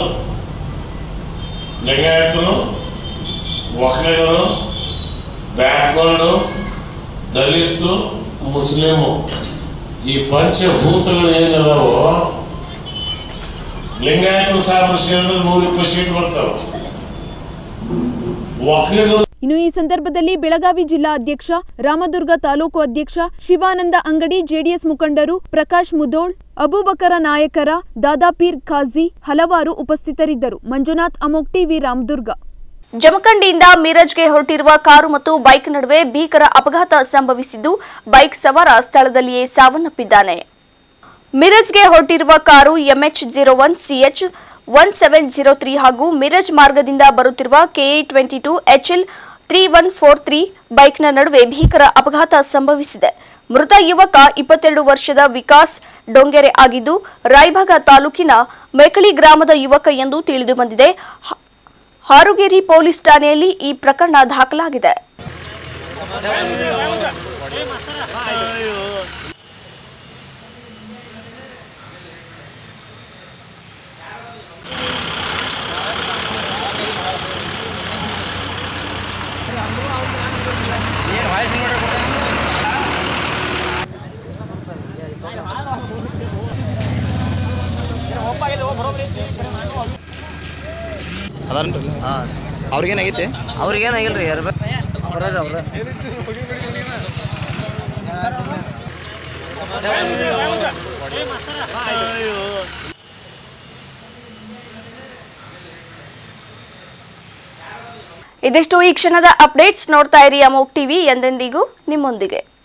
ಲಿಂಗಾಯತರು ಒಕ್ಕಲಿಗರು ಬ್ಯಾಕ್ವರ್ಡು ದಲಿತು ಮುಸ್ಲಿಮು ಈ ಪಂಚಭೂತಗಳು ಏನದಾವೋ ಲಿಂಗಾಯತರು ಸಾವಿರ ಸೇರಿದ್ರೆ ನೂರ ಇಪ್ಪತ್ತು ಸೀಟ್ ಬರ್ತಾವ ಒಕ್ಕಲಿಗರು ಇನ್ನು ಈ ಸಂದರ್ಭದಲ್ಲಿ ಬೆಳಗಾವಿ ಜಿಲ್ಲಾ ಅಧ್ಯಕ್ಷ ರಾಮದುರ್ಗ ತಾಲೂಕು ಅಧ್ಯಕ್ಷ ಶಿವಾನಂದ ಅಂಗಡಿ ಜೆಡಿಎಸ್ ಮುಖಂಡರು ಪ್ರಕಾಶ್ ಮುದೋಳ್ ಅಬೂಬಕರ ನಾಯಕರ ದಾದಾಪೀರ್ ಖಾಜಿ ಹಲವಾರು ಉಪಸ್ಥಿತರಿದ್ದರು ಮಂಜುನಾಥ್ ಅಮೋಕ್ ಟಿವಿ ರಾಮದುರ್ಗ ಜಮಖಂಡಿಯಿಂದ ಮೀರಜ್ಗೆ ಹೊರಟಿರುವ ಕಾರು ಮತ್ತು ಬೈಕ್ ನಡುವೆ ಭೀಕರ ಅಪಘಾತ ಸಂಭವಿಸಿದ್ದು ಬೈಕ್ ಸವಾರ ಸ್ಥಳದಲ್ಲಿಯೇ ಸಾವನ್ನಪ್ಪಿದ್ದಾನೆ ಮಿರಜ್ಗೆ ಹೊರಟಿರುವ car MH zero one CH one seven zero three ಹಾಗೂ ಮಿರಜ್ ಮಾರ್ಗದಿಂದ ಬರುತ್ತಿರುವ KA twenty two HL three one four three ಬೈಕ್ನ ನಡುವೆ ಭೀಕರ ಅಪಘಾತ ಸಂಭವಿಸಿದೆ ಮೃತ ಯುವಕ ಇಪ್ಪತ್ತೆರಡು ವರ್ಷದ ವಿಕಾಸ್ ಡೊಂಗೆರೆ ಆಗಿದ್ದು ರಾಯಭಾಗ ತಾಲೂಕಿನ ಮೆಕಳಿ ಗ್ರಾಮದ ಯುವಕ ಎಂದು ತಿಳಿದು ಬಂದಿದೆ ಹ- ಹಾರುಗೇರಿ ಪೊಲೀಸ್ ಠಾಣೆಯಲ್ಲಿ ಈ ಪ್ರಕರಣ ದಾಖಲಾಗಿದೆ ಅದನ್ರಿ ಅವ್ರಿಗೇನಾಗೈತೆ ಅವ್ರಿಗೇನಾಗಿಲ್ರಿ ಯಾರು ಬರೋದು ಅವ್ರ ಇದಿಷ್ಟು ಈ ಕ್ಷಣದ ಅಪ್ಡೇಟ್ಸ್ ನೋಡ್ತಾ ಇರಿ ಅಮೋಕ್ ಟಿವಿ ಎಂದೆಂದಿಗೂ ನಿಮ್ಮೊಂದಿಗೆ